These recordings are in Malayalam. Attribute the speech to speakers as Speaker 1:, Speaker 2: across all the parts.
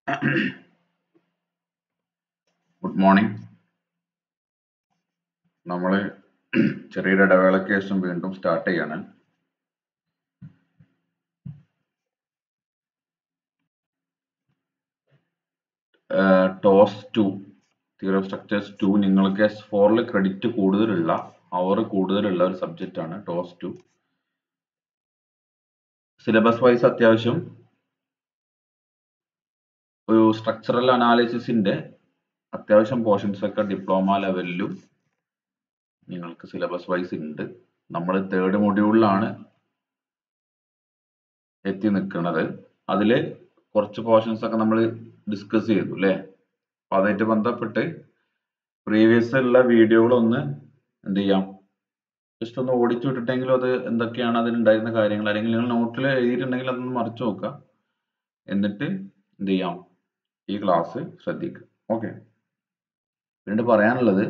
Speaker 1: ഗുഡ് മോർണിംഗ് നമ്മൾ ചെറിയൊരു ഇടവേളയ്ക്ക് ശേഷം വീണ്ടും സ്റ്റാർട്ട് ചെയ്യാണ് TOS two theory of structures two നിങ്ങൾക്ക് എസ് ഫോറിൽ ക്രെഡിറ്റ് കൂടുതലുള്ള അവർ കൂടുതലുള്ള ഒരു സബ്ജക്റ്റ് ആണ് ടോസ് ടു സിലബസ് വൈസ് അത്യാവശ്യം ഒരു സ്ട്രക്ചറൽ അനാലിസിസിന്റെ അത്യാവശ്യം പോർഷൻസ് ഒക്കെ ഡിപ്ലോമ ലെവലിലും നിങ്ങൾക്ക് സിലബസ് വൈസ് ഉണ്ട് നമ്മൾ തേർഡ് മൊഡ്യൂളിലാണ് എത്തി നിൽക്കുന്നത് അതിൽ കുറച്ച് പോർഷൻസ് ഒക്കെ നമ്മൾ ഡിസ്കസ് ചെയ്തു അല്ലേ അപ്പൊ അതായിട്ട് ബന്ധപ്പെട്ട് പ്രീവിയസ് ഉള്ള വീഡിയോകളൊന്ന് എന്ത് ചെയ്യാം ജസ്റ്റ് ഒന്ന് ഓടിച്ചു വിട്ടിട്ടെങ്കിലും അത് എന്തൊക്കെയാണ് അതിലുണ്ടായിരുന്ന കാര്യങ്ങൾ അല്ലെങ്കിൽ നിങ്ങൾ നോട്ടിൽ എഴുതിയിട്ടുണ്ടെങ്കിൽ അതൊന്ന് മറിച്ചു നോക്കുക എന്നിട്ട് എന്ത് ചെയ്യാം ഈ ക്ലാസ് ശ്രദ്ധിക്കുക ഓക്കെ പിന്നീട് പറയാനുള്ളത്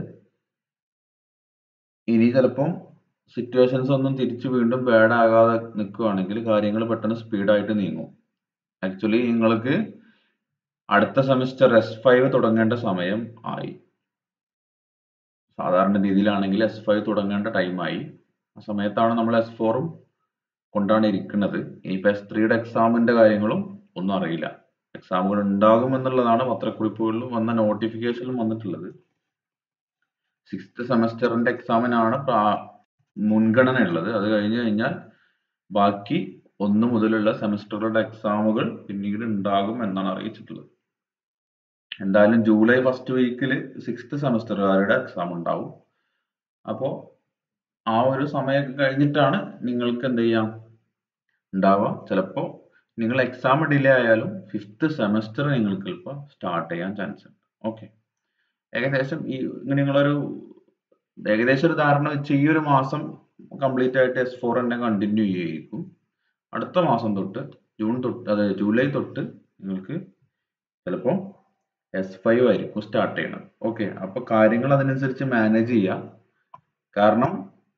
Speaker 1: ഇനി ചിലപ്പം സിറ്റുവേഷൻസ് ഒന്നും തിരിച്ച് വീണ്ടും ബാഡ് ആകാതെ നിൽക്കുകയാണെങ്കിൽ കാര്യങ്ങൾ പെട്ടെന്ന് സ്പീഡായിട്ട് നീങ്ങും ആക്ച്വലി നിങ്ങൾക്ക് അടുത്ത സെമിസ്റ്റർ എസ് ഫൈവ് തുടങ്ങേണ്ട സമയം ആയി സാധാരണ രീതിയിലാണെങ്കിൽ എസ് ഫൈവ് തുടങ്ങേണ്ട ടൈമായി ആ സമയത്താണ് നമ്മൾ എസ് ഫോറും കൊണ്ടാണ് ഇരിക്കുന്നത് ഇനിയിപ്പോൾ എസ് ത്രീയുടെ എക്സാമിന്റെ കാര്യങ്ങളും ഒന്നും അറിയില്ല എക്സാമുകൾ ഉണ്ടാകും എന്നുള്ളതാണ് പത്രക്കുറിപ്പുകളിലും വന്ന നോട്ടിഫിക്കേഷനിലും വന്നിട്ടുള്ളത് സിക്സ്ത് സെമസ്റ്ററിന്റെ എക്സാമിനാണ് മുൻഗണന ഉള്ളത് അത് കഴിഞ്ഞു കഴിഞ്ഞാൽ ബാക്കി ഒന്ന് മുതലുള്ള സെമസ്റ്ററുകളുടെ എക്സാമുകൾ പിന്നീട് ഉണ്ടാകും എന്നാണ് അറിയിച്ചിട്ടുള്ളത് എന്തായാലും ജൂലൈ ഫസ്റ്റ് വീക്കിൽ സിക്സ്ത് സെമസ്റ്ററുകാരുടെ എക്സാം ഉണ്ടാവും അപ്പോൾ ആ ഒരു സമയമൊക്കെ കഴിഞ്ഞിട്ടാണ് നിങ്ങൾക്ക് എന്ത് ചെയ്യാം ഉണ്ടാവുക ചിലപ്പോൾ നിങ്ങൾ എക്സാം ഡിലേ ആയാലും ഫിഫ്ത്ത് സെമസ്റ്റർ നിങ്ങൾക്ക് ചിലപ്പോൾ സ്റ്റാർട്ട് ചെയ്യാൻ ചാൻസ് ഉണ്ട് ഓക്കെ ഏകദേശം ഈ നിങ്ങളൊരു ഏകദേശം ഒരു ധാരണ വെച്ച് ഈ ഒരു മാസം കംപ്ലീറ്റ് ആയിട്ട് എസ് ഫോർ തന്നെ കണ്ടിന്യൂ ചെയ്യിക്കും അടുത്ത മാസം തൊട്ട് ജൂൺ തൊട്ട് അതായത് ജൂലൈ തൊട്ട് നിങ്ങൾക്ക് ചിലപ്പോൾ എസ് ഫൈവ് ആയിരിക്കും സ്റ്റാർട്ട് ചെയ്യണം ഓക്കെ അപ്പൊ കാര്യങ്ങൾ അതിനനുസരിച്ച് മാനേജ് ചെയ്യാം കാരണം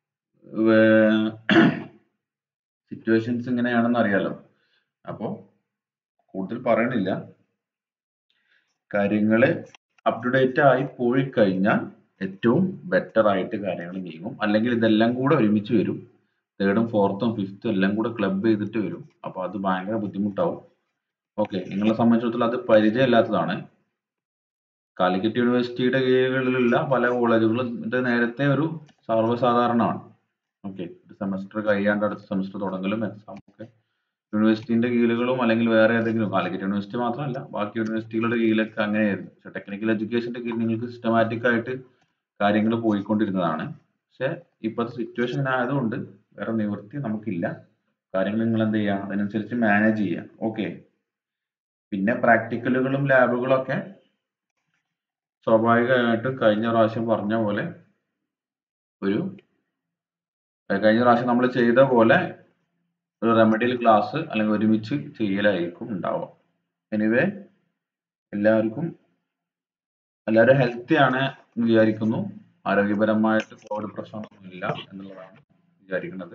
Speaker 1: സിറ്റുവേഷൻസ് ഇങ്ങനെയാണെന്ന് അറിയാലോ അപ്പോൾ കൂടുതൽ പറയണില്ല കാര്യങ്ങൾ അപ് ടു ഡേറ്റ് ആയി പോയി കഴിഞ്ഞാൽ ഏറ്റവും ബെറ്റർ ആയിട്ട് കാര്യങ്ങൾ നീങ്ങും അല്ലെങ്കിൽ ഇതെല്ലാം കൂടെ ഒരുമിച്ച് വരും തേർഡും ഫോർത്തും ഫിഫ്ത്തും എല്ലാം കൂടെ ക്ലബ് ചെയ്തിട്ട് വരും അപ്പൊ അത് ഭയങ്കര ബുദ്ധിമുട്ടാവും ഓക്കെ നിങ്ങളെ സംബന്ധിച്ചിടത്തോളം അത് പരിചയമില്ലാത്തതാണ് കാലിക്കറ്റ് യൂണിവേഴ്സിറ്റിയുടെ കീഴിലുള്ള പല കോളേജുകളും ഇത് നേരത്തെ ഒരു സർവ്വസാധാരണമാണ് ഓക്കെ ഒരു സെമസ്റ്റർ കഴിയാണ്ട് അടുത്ത സെമസ്റ്റർ തുടങ്ങലും എക്സാം ഒക്കെ യൂണിവേഴ്സിറ്റിന്റെ കീഴിലുകളും അല്ലെങ്കിൽ വേറെ ഏതെങ്കിലും കാലിക്കറ്റ് യൂണിവേഴ്സിറ്റി മാത്രമല്ല ബാക്കി യൂണിവേഴ്സിറ്റികളുടെ കീഴിലൊക്കെ അങ്ങനെയായിരുന്നു പക്ഷെ ടെക്നിക്കൽ എഡ്യൂക്കേഷന്റെ കീഴിൽ നിങ്ങൾക്ക് സിസ്റ്റമാറ്റിക് ആയിട്ട് കാര്യങ്ങൾ പോയിക്കൊണ്ടിരുന്നതാണ് പക്ഷെ ഇപ്പോഴത്തെ സിറ്റുവേഷൻ ആയതുകൊണ്ട് വേറെ നിവൃത്തി നമുക്കില്ല കാര്യങ്ങൾ നിങ്ങൾ എന്ത് ചെയ്യുക അതിനനുസരിച്ച് മാനേജ് ചെയ്യുക ഓക്കെ പിന്നെ പ്രാക്ടിക്കലുകളും ലാബുകളും ഒക്കെ സ്വാഭാവികമായിട്ടും കഴിഞ്ഞ പ്രാവശ്യം പറഞ്ഞ പോലെ ഒരു കഴിഞ്ഞ പ്രാവശ്യം നമ്മൾ ചെയ്ത പോലെ ഒരു റെമഡിയൽ ക്ലാസ് അല്ലെങ്കിൽ ഒരുമിച്ച് ചെയ്യലായിരിക്കും ഉണ്ടാവുക എനിവേ എല്ലാവർക്കും എല്ലാവരും ഹെൽത്തി ആണ് എന്ന് വിചാരിക്കുന്നു ആരോഗ്യപരമായിട്ട് കോവിഡ് പ്രശ്നമൊന്നും ഇല്ല എന്നുള്ളതാണ് വിചാരിക്കുന്നത്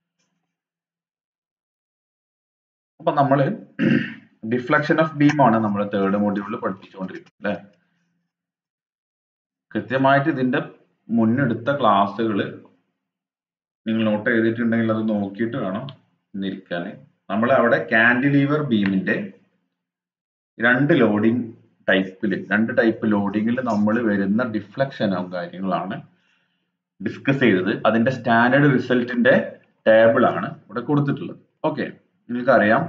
Speaker 1: അപ്പൊ നമ്മള് ഡിഫ്ലക്ഷൻ ഓഫ് ബീം ആണ് നമ്മൾ തേർഡ് മോഡ്യൂളിൽ പഠിപ്പിച്ചുകൊണ്ടിരിക്കുന്നത് അല്ലെ കൃത്യമായിട്ട് ഇതിന്റെ മുന്നെടുത്ത ക്ലാസ്സുകൾ നിങ്ങൾ നോട്ട് ചെയ്തിട്ടുണ്ടെങ്കിൽ അത് നോക്കിയിട്ട് വേണം ഇന്നിരിക്കാൻ നമ്മൾ അവിടെ കാൻഡിലീവർ ബീമിന്റെ രണ്ട് ലോഡിംഗ് ടൈപ്പിൽ രണ്ട് ടൈപ്പ് ലോഡിങ്ങിൽ നമ്മൾ വരുന്ന ഡിഫ്ലക്ഷനും കാര്യങ്ങളാണ് ഡിസ്കസ് ചെയ്തത് അതിന്റെ സ്റ്റാൻഡേർഡ് റിസൾട്ടിന്റെ ടേബിൾ ആണ് ഇവിടെ കൊടുത്തിട്ടുള്ളത് ഓക്കെ നിങ്ങൾക്കറിയാം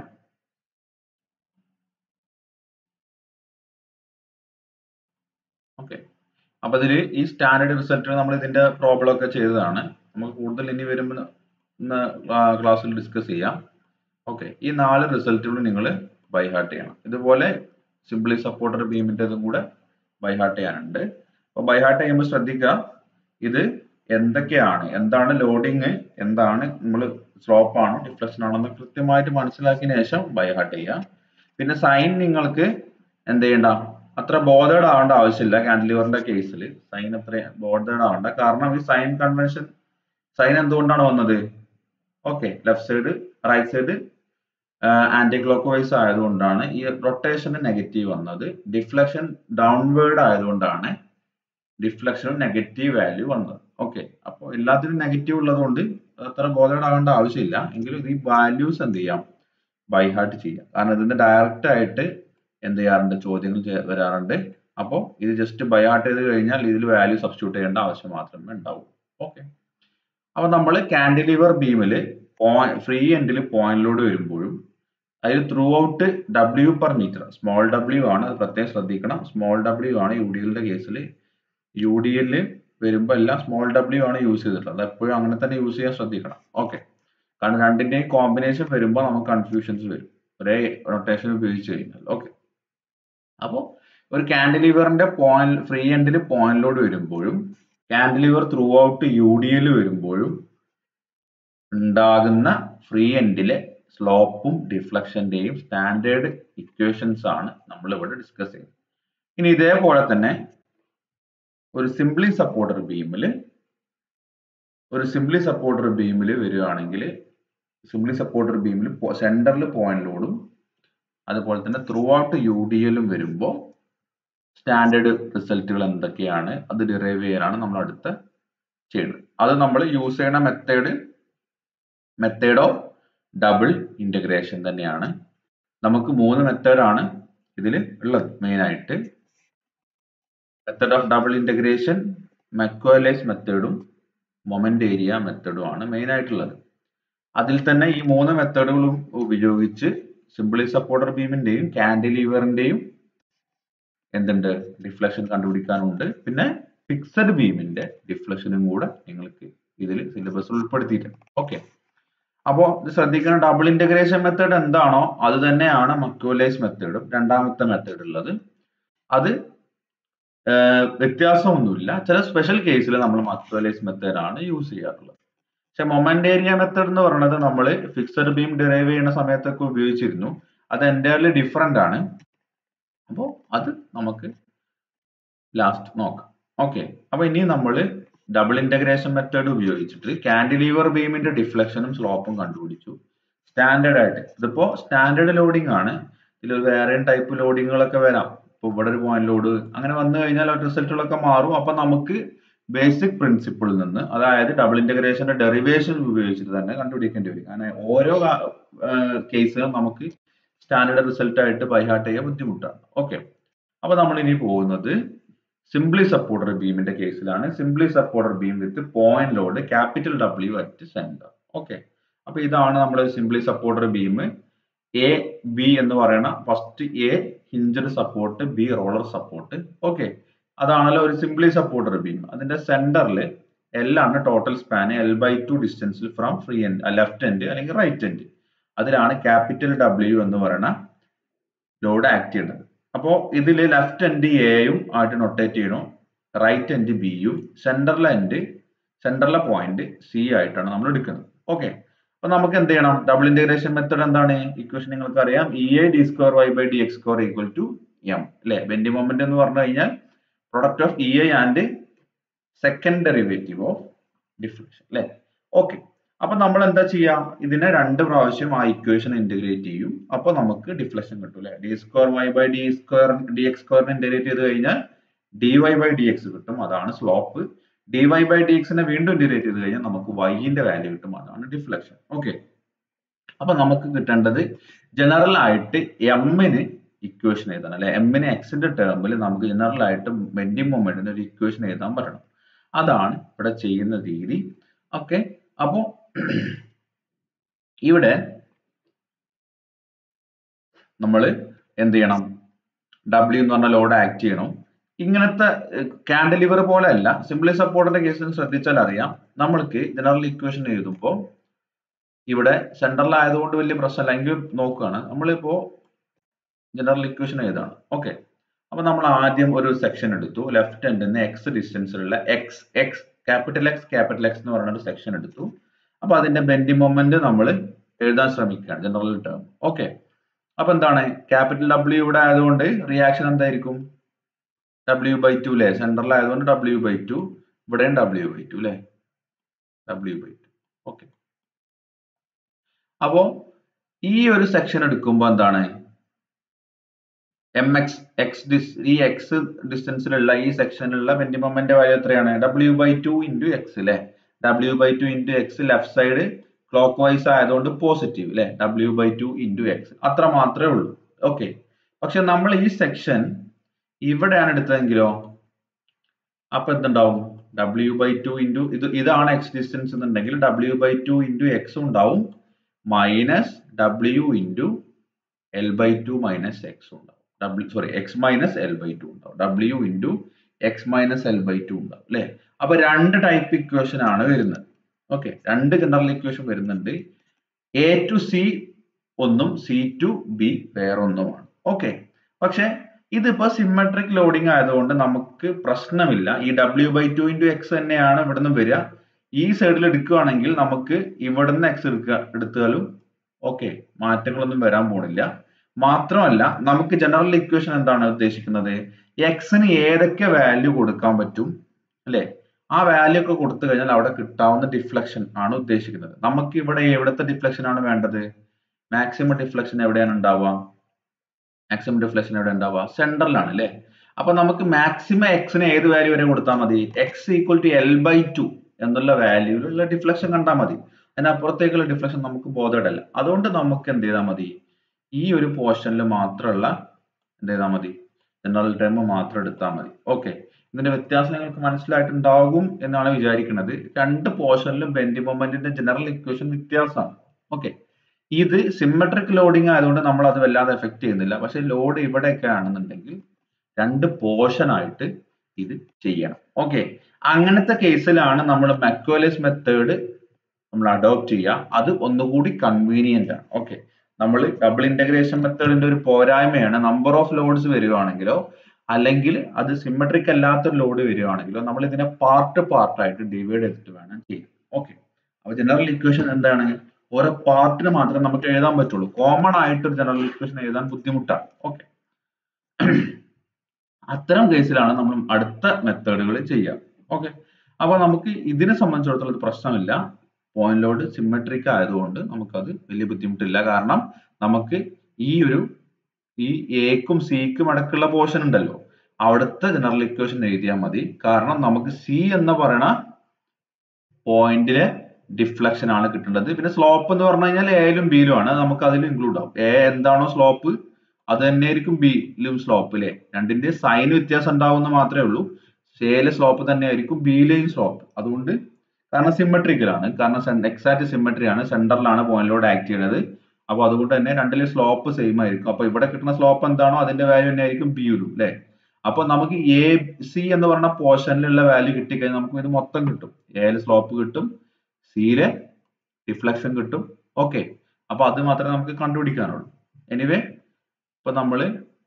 Speaker 1: ഓക്കെ അപ്പൊ ഇതിൽ ഈ സ്റ്റാൻഡേർഡ് റിസൾട്ട് നമ്മൾ ഇതിന്റെ പ്രോബ്ലം ഒക്കെ ചെയ്തതാണ് നമുക്ക് കൂടുതൽ ഇനി വരുമ്പോൾ ക്ലാസ്സിൽ ഡിസ്കസ് ചെയ്യാം ഓക്കെ ഈ നാല് റിസൾട്ടുകളും നിങ്ങൾ ബൈ ഹാർട്ട് ചെയ്യണം ഇതുപോലെ സിംപ്ലി സപ്പോർട്ടർ ബീമിന്റെ ഇതും കൂടെ ബൈ ഹാർട്ട് ചെയ്യാനുണ്ട് അപ്പൊ ബൈ ഹാർട്ട് ചെയ്യുമ്പോൾ ശ്രദ്ധിക്കുക ഇത് എന്തൊക്കെയാണ് എന്താണ് ലോഡിങ് എന്താണ് നമ്മൾ സ്ലോപ്പ് ആണോ ഡിഫ്ലക്ഷൻ ആണോ എന്ന് കൃത്യമായിട്ട് മനസ്സിലാക്കിയതിനു ശേഷം ബൈ ഹാർട്ട് ചെയ്യാം പിന്നെ സൈൻ നിങ്ങൾക്ക് എന്ത് ചെയ്യണ്ട അത്ര ബോധേഡ് ആവേണ്ട ആവശ്യമില്ല കാൻഡിലിവറിന്റെ കേസിൽ സൈൻ അത്ര ബോധേഡ് ആവേണ്ട കാരണം ഈ സൈൻ കൺവെൻഷൻ സൈൻ എന്തുകൊണ്ടാണ് വന്നത് okay left side right side anticlockwise ആയതുകൊണ്ടാണ് ഈ റൊട്ടേഷന് നെഗറ്റീവ് വന്നത് ഡിഫ്ലക്ഷൻ ഡൗൺവേർഡ് ആയതുകൊണ്ടാണ് ഡിഫ്ലക്ഷനും നെഗറ്റീവ് വാല്യൂ വന്നത് ഓക്കെ അപ്പോൾ എല്ലാത്തിനും നെഗറ്റീവ് ഉള്ളതുകൊണ്ട് അത്ര ബോധേഡ് ആവേണ്ട ആവശ്യമില്ല എങ്കിലും ഈ വാല്യൂസ് എന്ത് ചെയ്യാം ബൈ ഹാർട്ട് ചെയ്യാം കാരണം ഇതിന്റെ ഡയറക്റ്റ് ആയിട്ട് എന്ത് ചെയ്യാറുണ്ട് ചോദ്യങ്ങൾ വരാറുണ്ട് അപ്പോൾ ഇത് ജസ്റ്റ് ബൈ ഹാർട്ട് ചെയ്ത് കഴിഞ്ഞാൽ ഇതിൽ വാല്യൂ സബ്സ്റ്റിറ്റ്യൂട്ട് ചെയ്യേണ്ട ആവശ്യം മാത്രമേ ഉണ്ടാവൂ ഓക്കെ അപ്പൊ നമ്മൾ കാൻഡിലിവർ ബീമിൽ ഫ്രീ എൻഡിൽ പോയിന്റ് ലോഡ് വരുമ്പോഴും അതിൽ throughout W per metre small W ആണ് അത് പ്രത്യേകം ശ്രദ്ധിക്കണം സ്മോൾ ഡബ്ല്യു ആണ് യു ഡി എല്ലിന്റെ കേസിൽ യു ഡി എല്ലിൽ വരുമ്പോൾ എല്ലാം സ്മോൾ ഡബ്ല്യു ആണ് യൂസ് ചെയ്തിട്ടുള്ളത് എപ്പോഴും അങ്ങനെ തന്നെ യൂസ് ചെയ്യാൻ ശ്രദ്ധിക്കണം ഓക്കെ കാരണം രണ്ടിന്റെയും കോമ്പിനേഷൻ വരുമ്പോൾ നമുക്ക് കൺഫ്യൂഷൻസ് വരും ഒരേ റൊട്ടേഷൻ ഉപയോഗിച്ച് കഴിഞ്ഞാൽ ഓക്കെ അപ്പോൾ ഒരു കാൻഡിലിവറിന്റെ പോയിന്റ് ഫ്രീ എൻഡിൽ പോയിന്റ് ലോഡ് വരുമ്പോഴും cantilever throughout U D L വരുമ്പോഴും ഉണ്ടാകുന്ന ഫ്രീ എൻഡിലെ സ്ലോപ്പും ഡിഫ്ലക്ഷന്റെയും സ്റ്റാൻഡേർഡ് ഇക്വേഷൻസ് ആണ് നമ്മൾ ഇവിടെ ഡിസ്കസ് ചെയ്യുന്നത് ഇനി ഇതേപോലെ തന്നെ ഒരു സിംപ്ലി സപ്പോർട്ടർ ബീമിൽ ഒരു സിംപ്ലി സപ്പോർട്ടർ ബീമിൽ വരികയാണെങ്കിൽ സിംപ്ലി സപ്പോർട്ടർ ബീമിൽ സെന്ററിൽ പോയിന്റ് ലോഡും അതുപോലെ തന്നെ ത്രൂ ഔട്ട് യു ഡി എല്ലും വരുമ്പോൾ സ്റ്റാൻഡേർഡ് റിസൾട്ടുകൾ എന്തൊക്കെയാണ് അത് ഡിറൈവ് ചെയ്യാനാണ് നമ്മൾ അടുത്ത ചെയ്യുന്നത് അത് നമ്മൾ യൂസ് ചെയ്യുന്ന method method of double integration തന്നെയാണ് നമുക്ക് മൂന്ന് മെത്തേഡാണ് ഇതിൽ ഉള്ളത് മെയിൻ ആയിട്ട് method of double integration Macaulay's മെത്തേഡും മൊമെന്റ് ഏരിയ മെത്തേഡും ആണ് മെയിൻ ആയിട്ടുള്ളത് അതിൽ തന്നെ ഈ മൂന്ന് മെത്തേഡുകളും ഉപയോഗിച്ച് സിംപിളി സപ്പോർട്ടർ ബീമിന്റെയും കാൻഡിലീവറിന്റെയും എന്തുണ്ട് ഡിഫ്ലക്ഷൻ കണ്ടുപിടിക്കാനുണ്ട് പിന്നെ ഫിക്സഡ് ബീമിന്റെ ഡിഫ്ലക്ഷനും കൂടെ നിങ്ങൾക്ക് ഇതിൽ സിലബസിൽ ഉൾപ്പെടുത്തിയിട്ടുണ്ട് ഓക്കെ അപ്പോൾ ഇത് ശ്രദ്ധിക്കണം ഡബിൾ ഇന്റഗ്രേഷൻ മെത്തേഡ് എന്താണോ അത് തന്നെയാണ് മക്യോലൈസ് മെത്തേഡും രണ്ടാമത്തെ മെത്തേഡ് ഉള്ളത് അത് വ്യത്യാസമൊന്നുമില്ല ചില സ്പെഷ്യൽ കേസിൽ നമ്മൾ മക്യോലൈസ് മെത്തേഡ് ആണ് യൂസ് ചെയ്യാറുള്ളത് പക്ഷെ മൊമെന്റ് ഏരിയ മെത്തേഡ് എന്ന് പറയുന്നത് നമ്മൾ ഫിക്സഡ് ബീം ഡിറൈവ് ചെയ്യുന്ന സമയത്തൊക്കെ ഉപയോഗിച്ചിരുന്നു അത് എൻ്റയർലി ഡിഫറെന്റ് ആണ് അപ്പോൾ അത് നമുക്ക് ലാസ്റ്റ് നോക്കാം ഓക്കെ അപ്പൊ ഇനി നമ്മൾ ഡബിൾ ഇന്റഗ്രേഷൻ മെത്തേഡ് ഉപയോഗിച്ചിട്ട് കാൻഡിലീവർ ബീമിന്റെ ഡിഫ്ലക്ഷനും സ്ലോപ്പും കണ്ടുപിടിച്ചു സ്റ്റാൻഡേർഡ് ആയിട്ട് ഇതിപ്പോ സ്റ്റാൻഡേർഡ് ലോഡിംഗ് ആണ് ഇതിൽ വേറെയും ടൈപ്പ് ലോഡിങ്ങുകളൊക്കെ വരാം ഇപ്പൊ ഇവിടെ ഒരു പോയിന്റ് ലോഡ് അങ്ങനെ വന്നു കഴിഞ്ഞാൽ റിസൾട്ടുകളൊക്കെ മാറും അപ്പൊ നമുക്ക് ബേസിക് പ്രിൻസിപ്പിളിൽ നിന്ന് അതായത് ഡബിൾ ഇന്റഗ്രേഷന്റെ ഡെറിവേഷൻ ഉപയോഗിച്ചിട്ട് തന്നെ കണ്ടുപിടിക്കേണ്ടി വരും കാരണം ഓരോ കേസുകളും നമുക്ക് സ്റ്റാൻഡേർഡ് റിസൾട്ട് ആയിട്ട് ബൈഹാർട്ട് ചെയ്യാൻ ബുദ്ധിമുട്ടാണ് ഓക്കെ അപ്പൊ നമ്മൾ ഇനി പോകുന്നത് സിംപ്ലി സപ്പോർട്ടർ ബീമിന്റെ കേസിലാണ് simply supporter beam with point load capital W at centre okay അപ്പൊ ഇതാണ് നമ്മുടെ simply supporter beam A B എന്ന് പറയുന്ന first A hinged support B roller support okay അതാണല്ലോ ഒരു സിംപ്ലി സപ്പോർട്ടർ ബീം അതിന്റെ സെന്ററിൽ എൽ ആണ് total span L by two ഡിസ്റ്റൻസിൽ from free end left end അല്ലെങ്കിൽ റൈറ്റ് എൻഡ് അതിലാണ് ക്യാപിറ്റൽ ഡബ്ല്യു എന്ന് പറയുന്ന ലോഡ് ആക്ട് ചെയ്യുന്നത് അപ്പോൾ ഇതിൽ ലെഫ്റ്റ് എൻഡ് എയും ആയിട്ട് നൊട്ടേറ്റ് ചെയ്യണം റൈറ്റ് എൻഡ് ബിയും സെന്ററിലെ എൻഡ് സെന്ററിലെ പോയിന്റ് സി ആയിട്ടാണ് നമ്മൾ എടുക്കുന്നത് ഓക്കെ അപ്പൊ നമുക്ക് എന്ത് ചെയ്യണം ഡബിൾ ഇന്റഗ്രേഷൻ മെത്തേഡ് എന്താണ് ഇക്വേഷൻ നിങ്ങൾക്ക് അറിയാം E A D square Y by D X square equal to M അല്ലെ ബെൻഡി മൊമെന്റ് എന്ന് പറഞ്ഞു കഴിഞ്ഞാൽ product of E I and second derivative of deflection അല്ലെ ഓക്കെ അപ്പൊ നമ്മൾ എന്താ ചെയ്യാം ഇതിനെ രണ്ട് പ്രാവശ്യം ആ ഇക്വേഷൻ ഇന്റഗ്രേറ്റ് ചെയ്യും അപ്പൊ നമുക്ക് ഡിഫ്ലക്ഷൻ കിട്ടും അല്ലെ D square Y by D square D X സ്ക്വയറിനെ ഇന്റഗ്രേറ്റ് ചെയ്ത് കഴിഞ്ഞാൽ D Y by D X കിട്ടും അതാണ് slope D Y by D എക്സിനെ വീണ്ടും ഇന്റഗ്രേറ്റ് ചെയ്ത് കഴിഞ്ഞാൽ നമുക്ക് വൈന്റെ വാല്യൂ കിട്ടും അതാണ് ഡിഫ്ലക്ഷൻ ഓക്കെ അപ്പൊ നമുക്ക് കിട്ടേണ്ടത് ജനറൽ ആയിട്ട് എമ്മിന് ഇക്വേഷൻ എഴുതണം അല്ലെ എമ്മിന് എക്സിന്റെ ടേമിൽ നമുക്ക് ജനറൽ ആയിട്ട് ബെൻഡിങ് മൊമെന്റിന് ഒരു ഇക്വേഷൻ എഴുതാൻ പറ്റണം അതാണ് ഇവിടെ ചെയ്യുന്ന രീതി ഓക്കെ അപ്പോ ഇവിടെ നമ്മൾ എന്ത് ചെയ്യണം ഡബ്ല്യു എന്ന് പറഞ്ഞ ലോഡ് ആക്ട് ചെയ്യണം ഇങ്ങനത്തെ കാൻഡിലിവർ പോലെ അല്ല സിംപ്ലി സപ്പോർട്ടിന്റെ കേസിൽ ശ്രദ്ധിച്ചാൽ അറിയാം നമ്മൾക്ക് ജനറൽ ഇക്വേഷൻ എഴുതുമ്പോൾ ഇവിടെ സെൻട്രൽ ആയതുകൊണ്ട് വലിയ പ്രശ്നമല്ല എങ്കിൽ നോക്കുകയാണ് നമ്മളിപ്പോ ജനറൽ ഇക്വേഷൻ എഴുതാണ് ഓക്കെ അപ്പൊ നമ്മൾ ആദ്യം ഒരു സെക്ഷൻ എടുത്തു ലെഫ്റ്റ് ഹാൻഡിൽ എക്സ് ഡിസ്റ്റൻസിലുള്ള X X capital X capital X എന്ന് പറയുന്ന ഒരു സെക്ഷൻ എടുത്തു അപ്പൊ അതിന്റെ ബെൻഡി മൊമെന്റ് നമ്മൾ എഴുതാൻ ശ്രമിക്കുകയാണ് ജനറൽ ടേം ഓക്കെ അപ്പൊ എന്താണ് ക്യാപിറ്റൽ ഡബ്ല്യു ഇവിടെ ആയതുകൊണ്ട് റിയാക്ഷൻ എന്തായിരിക്കും ഡബ്ല്യു ബൈ ടു അല്ലേ സെൻട്രൽ ആയതുകൊണ്ട് ഡബ്ല്യു ബൈ ടു ഇവിടെയും ഡബ്ല്യു ബൈ ടു അല്ലേ ഡബ്ല്യു ബൈ ടു ഓക്കെ അപ്പോ ഈ ഒരു സെക്ഷൻ എടുക്കുമ്പോൾ എന്താണ് എം എക്സ് എക്സ് ഡിസ് ഈ എക്സ് ഡിസ്റ്റൻസിലുള്ള ഈ സെക്ഷനിലുള്ള ബെൻഡി മൊമെന്റ് വാല്യൂ എത്രയാണ് W by two into X അല്ലെ W by two into X left side clockwise ആയതുകൊണ്ട് പോസിറ്റീവ് അല്ലെ W by two into X അത്ര മാത്രമേ ഉള്ളൂ ഓക്കെ പക്ഷെ നമ്മൾ ഈ സെക്ഷൻ ഇവിടെയാണ് എടുത്തതെങ്കിലോ അപ്പൊ എന്തുണ്ടാവും ഡബ്ല്യു ബൈ ടു ഇൻറ്റു ഇത് ഇതാണ് എക്സ് ഡിസ്റ്റൻസ് എന്നുണ്ടെങ്കിൽ W by two into X ഉണ്ടാവും minus W into L by two minus X ഉണ്ടാവും W sorry X minus L by two ഉണ്ടാവും W into X minus L by two ഉണ്ടാവും അല്ലെ അപ്പൊ രണ്ട് ടൈപ്പ് ഇക്വേഷൻ ആണ് വരുന്നത് ഓക്കെ രണ്ട് ജനറൽ ഇക്വേഷൻ വരുന്നുണ്ട് എ ടു സി ഒന്നും സി ടു ബി വേറൊന്നുമാണ് ഓക്കെ പക്ഷെ ഇതിപ്പോ സിമെട്രിക് ലോഡിംഗ് ആയതുകൊണ്ട് നമുക്ക് പ്രശ്നമില്ല ഈ W by two into X തന്നെയാണ് ഇവിടുന്ന് വരിക ഈ സൈഡിൽ എടുക്കുകയാണെങ്കിൽ നമുക്ക് ഇവിടുന്ന് എക്സ് എടുക്കുക എടുത്താലും ഓക്കെ മാറ്റങ്ങളൊന്നും വരാൻ പോണില്ല മാത്രമല്ല നമുക്ക് ജനറൽ ഇക്വേഷൻ എന്താണ് ഉദ്ദേശിക്കുന്നത് എക്സിന് ഏതൊക്കെ വാല്യൂ കൊടുക്കാൻ പറ്റും അല്ലെ ആ വാല്യൂ ഒക്കെ കൊടുത്തു കഴിഞ്ഞാൽ അവിടെ കിട്ടാവുന്ന ഡിഫ്ലക്ഷൻ ആണ് ഉദ്ദേശിക്കുന്നത് നമുക്ക് ഇവിടെ എവിടത്തെ ഡിഫ്ലക്ഷൻ ആണ് വേണ്ടത് മാക്സിമം ഡിഫ്ലക്ഷൻ എവിടെയാണ് ഉണ്ടാവുക മാക്സിമം ഡിഫ്ലക്ഷൻ എവിടെ ഉണ്ടാവുക സെന്ററിലാണ് അല്ലെ അപ്പൊ നമുക്ക് മാക്സിമം എക്സിന് ഏത് വാല്യൂ വരെ കൊടുത്താൽ മതി X equal to L by two എന്നുള്ള വാല്യൂവിലുള്ള ഡിഫ്ലക്ഷൻ കണ്ടാൽ മതി അതിനപ്പുറത്തേക്കുള്ള ഡിഫ്ലക്ഷൻ നമുക്ക് ബോധേഡല്ല അതുകൊണ്ട് നമുക്ക് എന്ത് ചെയ്താൽ മതി ഈ ഒരു പോർഷനിൽ മാത്രമുള്ള എന്ത് ചെയ്താൽ മതി ജനറൽ ടേം മാത്രം എടുത്താൽ മതി ഓക്കെ ഇതിന്റെ വ്യത്യാസം നിങ്ങൾക്ക് മനസ്സിലായിട്ടുണ്ടാകും എന്നാണ് വിചാരിക്കുന്നത് രണ്ട് പോർഷനിലും ബെൻഡി മൊമെന്റിന്റെ ജനറൽ ഇക്വേഷൻ വ്യത്യാസമാണ് ഓക്കെ ഇത് സിമെട്രിക് ലോഡിംഗ് ആയതുകൊണ്ട് നമ്മൾ അത് വല്ലാതെ എഫക്ട് ചെയ്യുന്നില്ല പക്ഷെ ലോഡ് ഇവിടെയൊക്കെ ആണെന്നുണ്ടെങ്കിൽ രണ്ട് പോർഷൻ ആയിട്ട് ഇത് ചെയ്യണം ഓക്കെ അങ്ങനത്തെ കേസിലാണ് നമ്മൾ മക്വലേസ് മെത്തേഡ് നമ്മൾ അഡോപ്റ്റ് ചെയ്യുക അത് ഒന്നുകൂടി കൺവീനിയന്റ് ആണ് ഓക്കെ നമ്മൾ ഡബിൾ ഇന്റഗ്രേഷൻ മെത്തേഡിന്റെ ഒരു പോരായ്മയാണ് നമ്പർ ഓഫ് ലോഡ്സ് വരികയാണെങ്കിലോ അല്ലെങ്കിൽ അത് സിമെട്രിക് അല്ലാത്തൊരു ലോഡ് വരികയാണെങ്കിലോ നമ്മൾ ഇതിനെ പാർട്ട് പാർട്ടായിട്ട് ഡിവൈഡ് ചെയ്തിട്ട് വേണം ചെയ്യാൻ ഓക്കെ അപ്പൊ ജനറൽ ഇക്വേഷൻ എന്താണ് ഓരോ പാർട്ടിന് മാത്രമേ നമുക്ക് എഴുതാൻ പറ്റുള്ളൂ കോമൺ ആയിട്ട് ഒരു ജനറൽ ഇക്വേഷൻ എഴുതാൻ ബുദ്ധിമുട്ടാണ് ഓക്കെ അത്തരം കേസിലാണ് നമ്മൾ അടുത്ത മെത്തേഡുകൾ ചെയ്യുക ഓക്കെ അപ്പൊ നമുക്ക് ഇതിനെ സംബന്ധിച്ചിടത്തോളം ഒരു പ്രശ്നമില്ല പോയിന്റ് ലോഡ് സിമെട്രിക് ആയതുകൊണ്ട് നമുക്കത് വലിയ ബുദ്ധിമുട്ടില്ല കാരണം നമുക്ക് ഈ ഒരു ഈ എക്കും സിക്കും അടക്കുള്ള പോർഷൻ ഉണ്ടല്ലോ അവിടുത്തെ ജനറൽ ഇക്വേഷൻ എഴുതിയാൽ മതി കാരണം നമുക്ക് സി എന്ന് പറയുന്ന പോയിന്റിലെ ഡിഫ്ലക്ഷൻ ആണ് കിട്ടേണ്ടത് പിന്നെ സ്ലോപ്പ് എന്ന് പറഞ്ഞു കഴിഞ്ഞാൽ എയിലും ബിയിലും ആണ് നമുക്ക് അതിൽ ഇൻക്ലൂഡ് ആവും എ എന്താണോ സ്ലോപ്പ് അത് തന്നെയായിരിക്കും ബിയിലും സ്ലോപ്പ് അല്ലെ രണ്ടിന്റെ സൈൻ വ്യത്യാസം ഉണ്ടാവുന്ന മാത്രമേ ഉള്ളൂ എയിലെ സ്ലോപ്പ് തന്നെയായിരിക്കും ബിയിലെയും സ്ലോപ്പ് അതുകൊണ്ട് കാരണം സിമെട്രിക്കലാണ് കാരണം എക്സാക്ട് സിമെട്രി ആണ് സെന്ററിലാണ് പോയിന്റിലോട് ആക്ട് ചെയ്യുന്നത് അപ്പൊ അതുകൊണ്ട് തന്നെ രണ്ടിലെ സ്ലോപ്പ് സെയിം ആയിരിക്കും അപ്പൊ ഇവിടെ കിട്ടുന്ന സ്ലോപ്പ് എന്താണോ അതിന്റെ വാല്യൂ തന്നെ ആയിരിക്കും ബിയിലും അല്ലെ അപ്പൊ നമുക്ക് എ സി എന്ന് പറയുന്ന പോർഷനിലുള്ള വാല്യൂ കിട്ടിക്കഴിഞ്ഞാൽ നമുക്ക് ഇത് മൊത്തം കിട്ടും എയിലെ സ്ലോപ്പ് കിട്ടും സിയിലെ ഡിഫ്ലക്ഷൻ കിട്ടും ഓക്കെ അപ്പൊ അത് മാത്രമേ നമുക്ക് കണ്ടുപിടിക്കാനുള്ളൂ എനിവേ ഇപ്പൊ നമ്മള്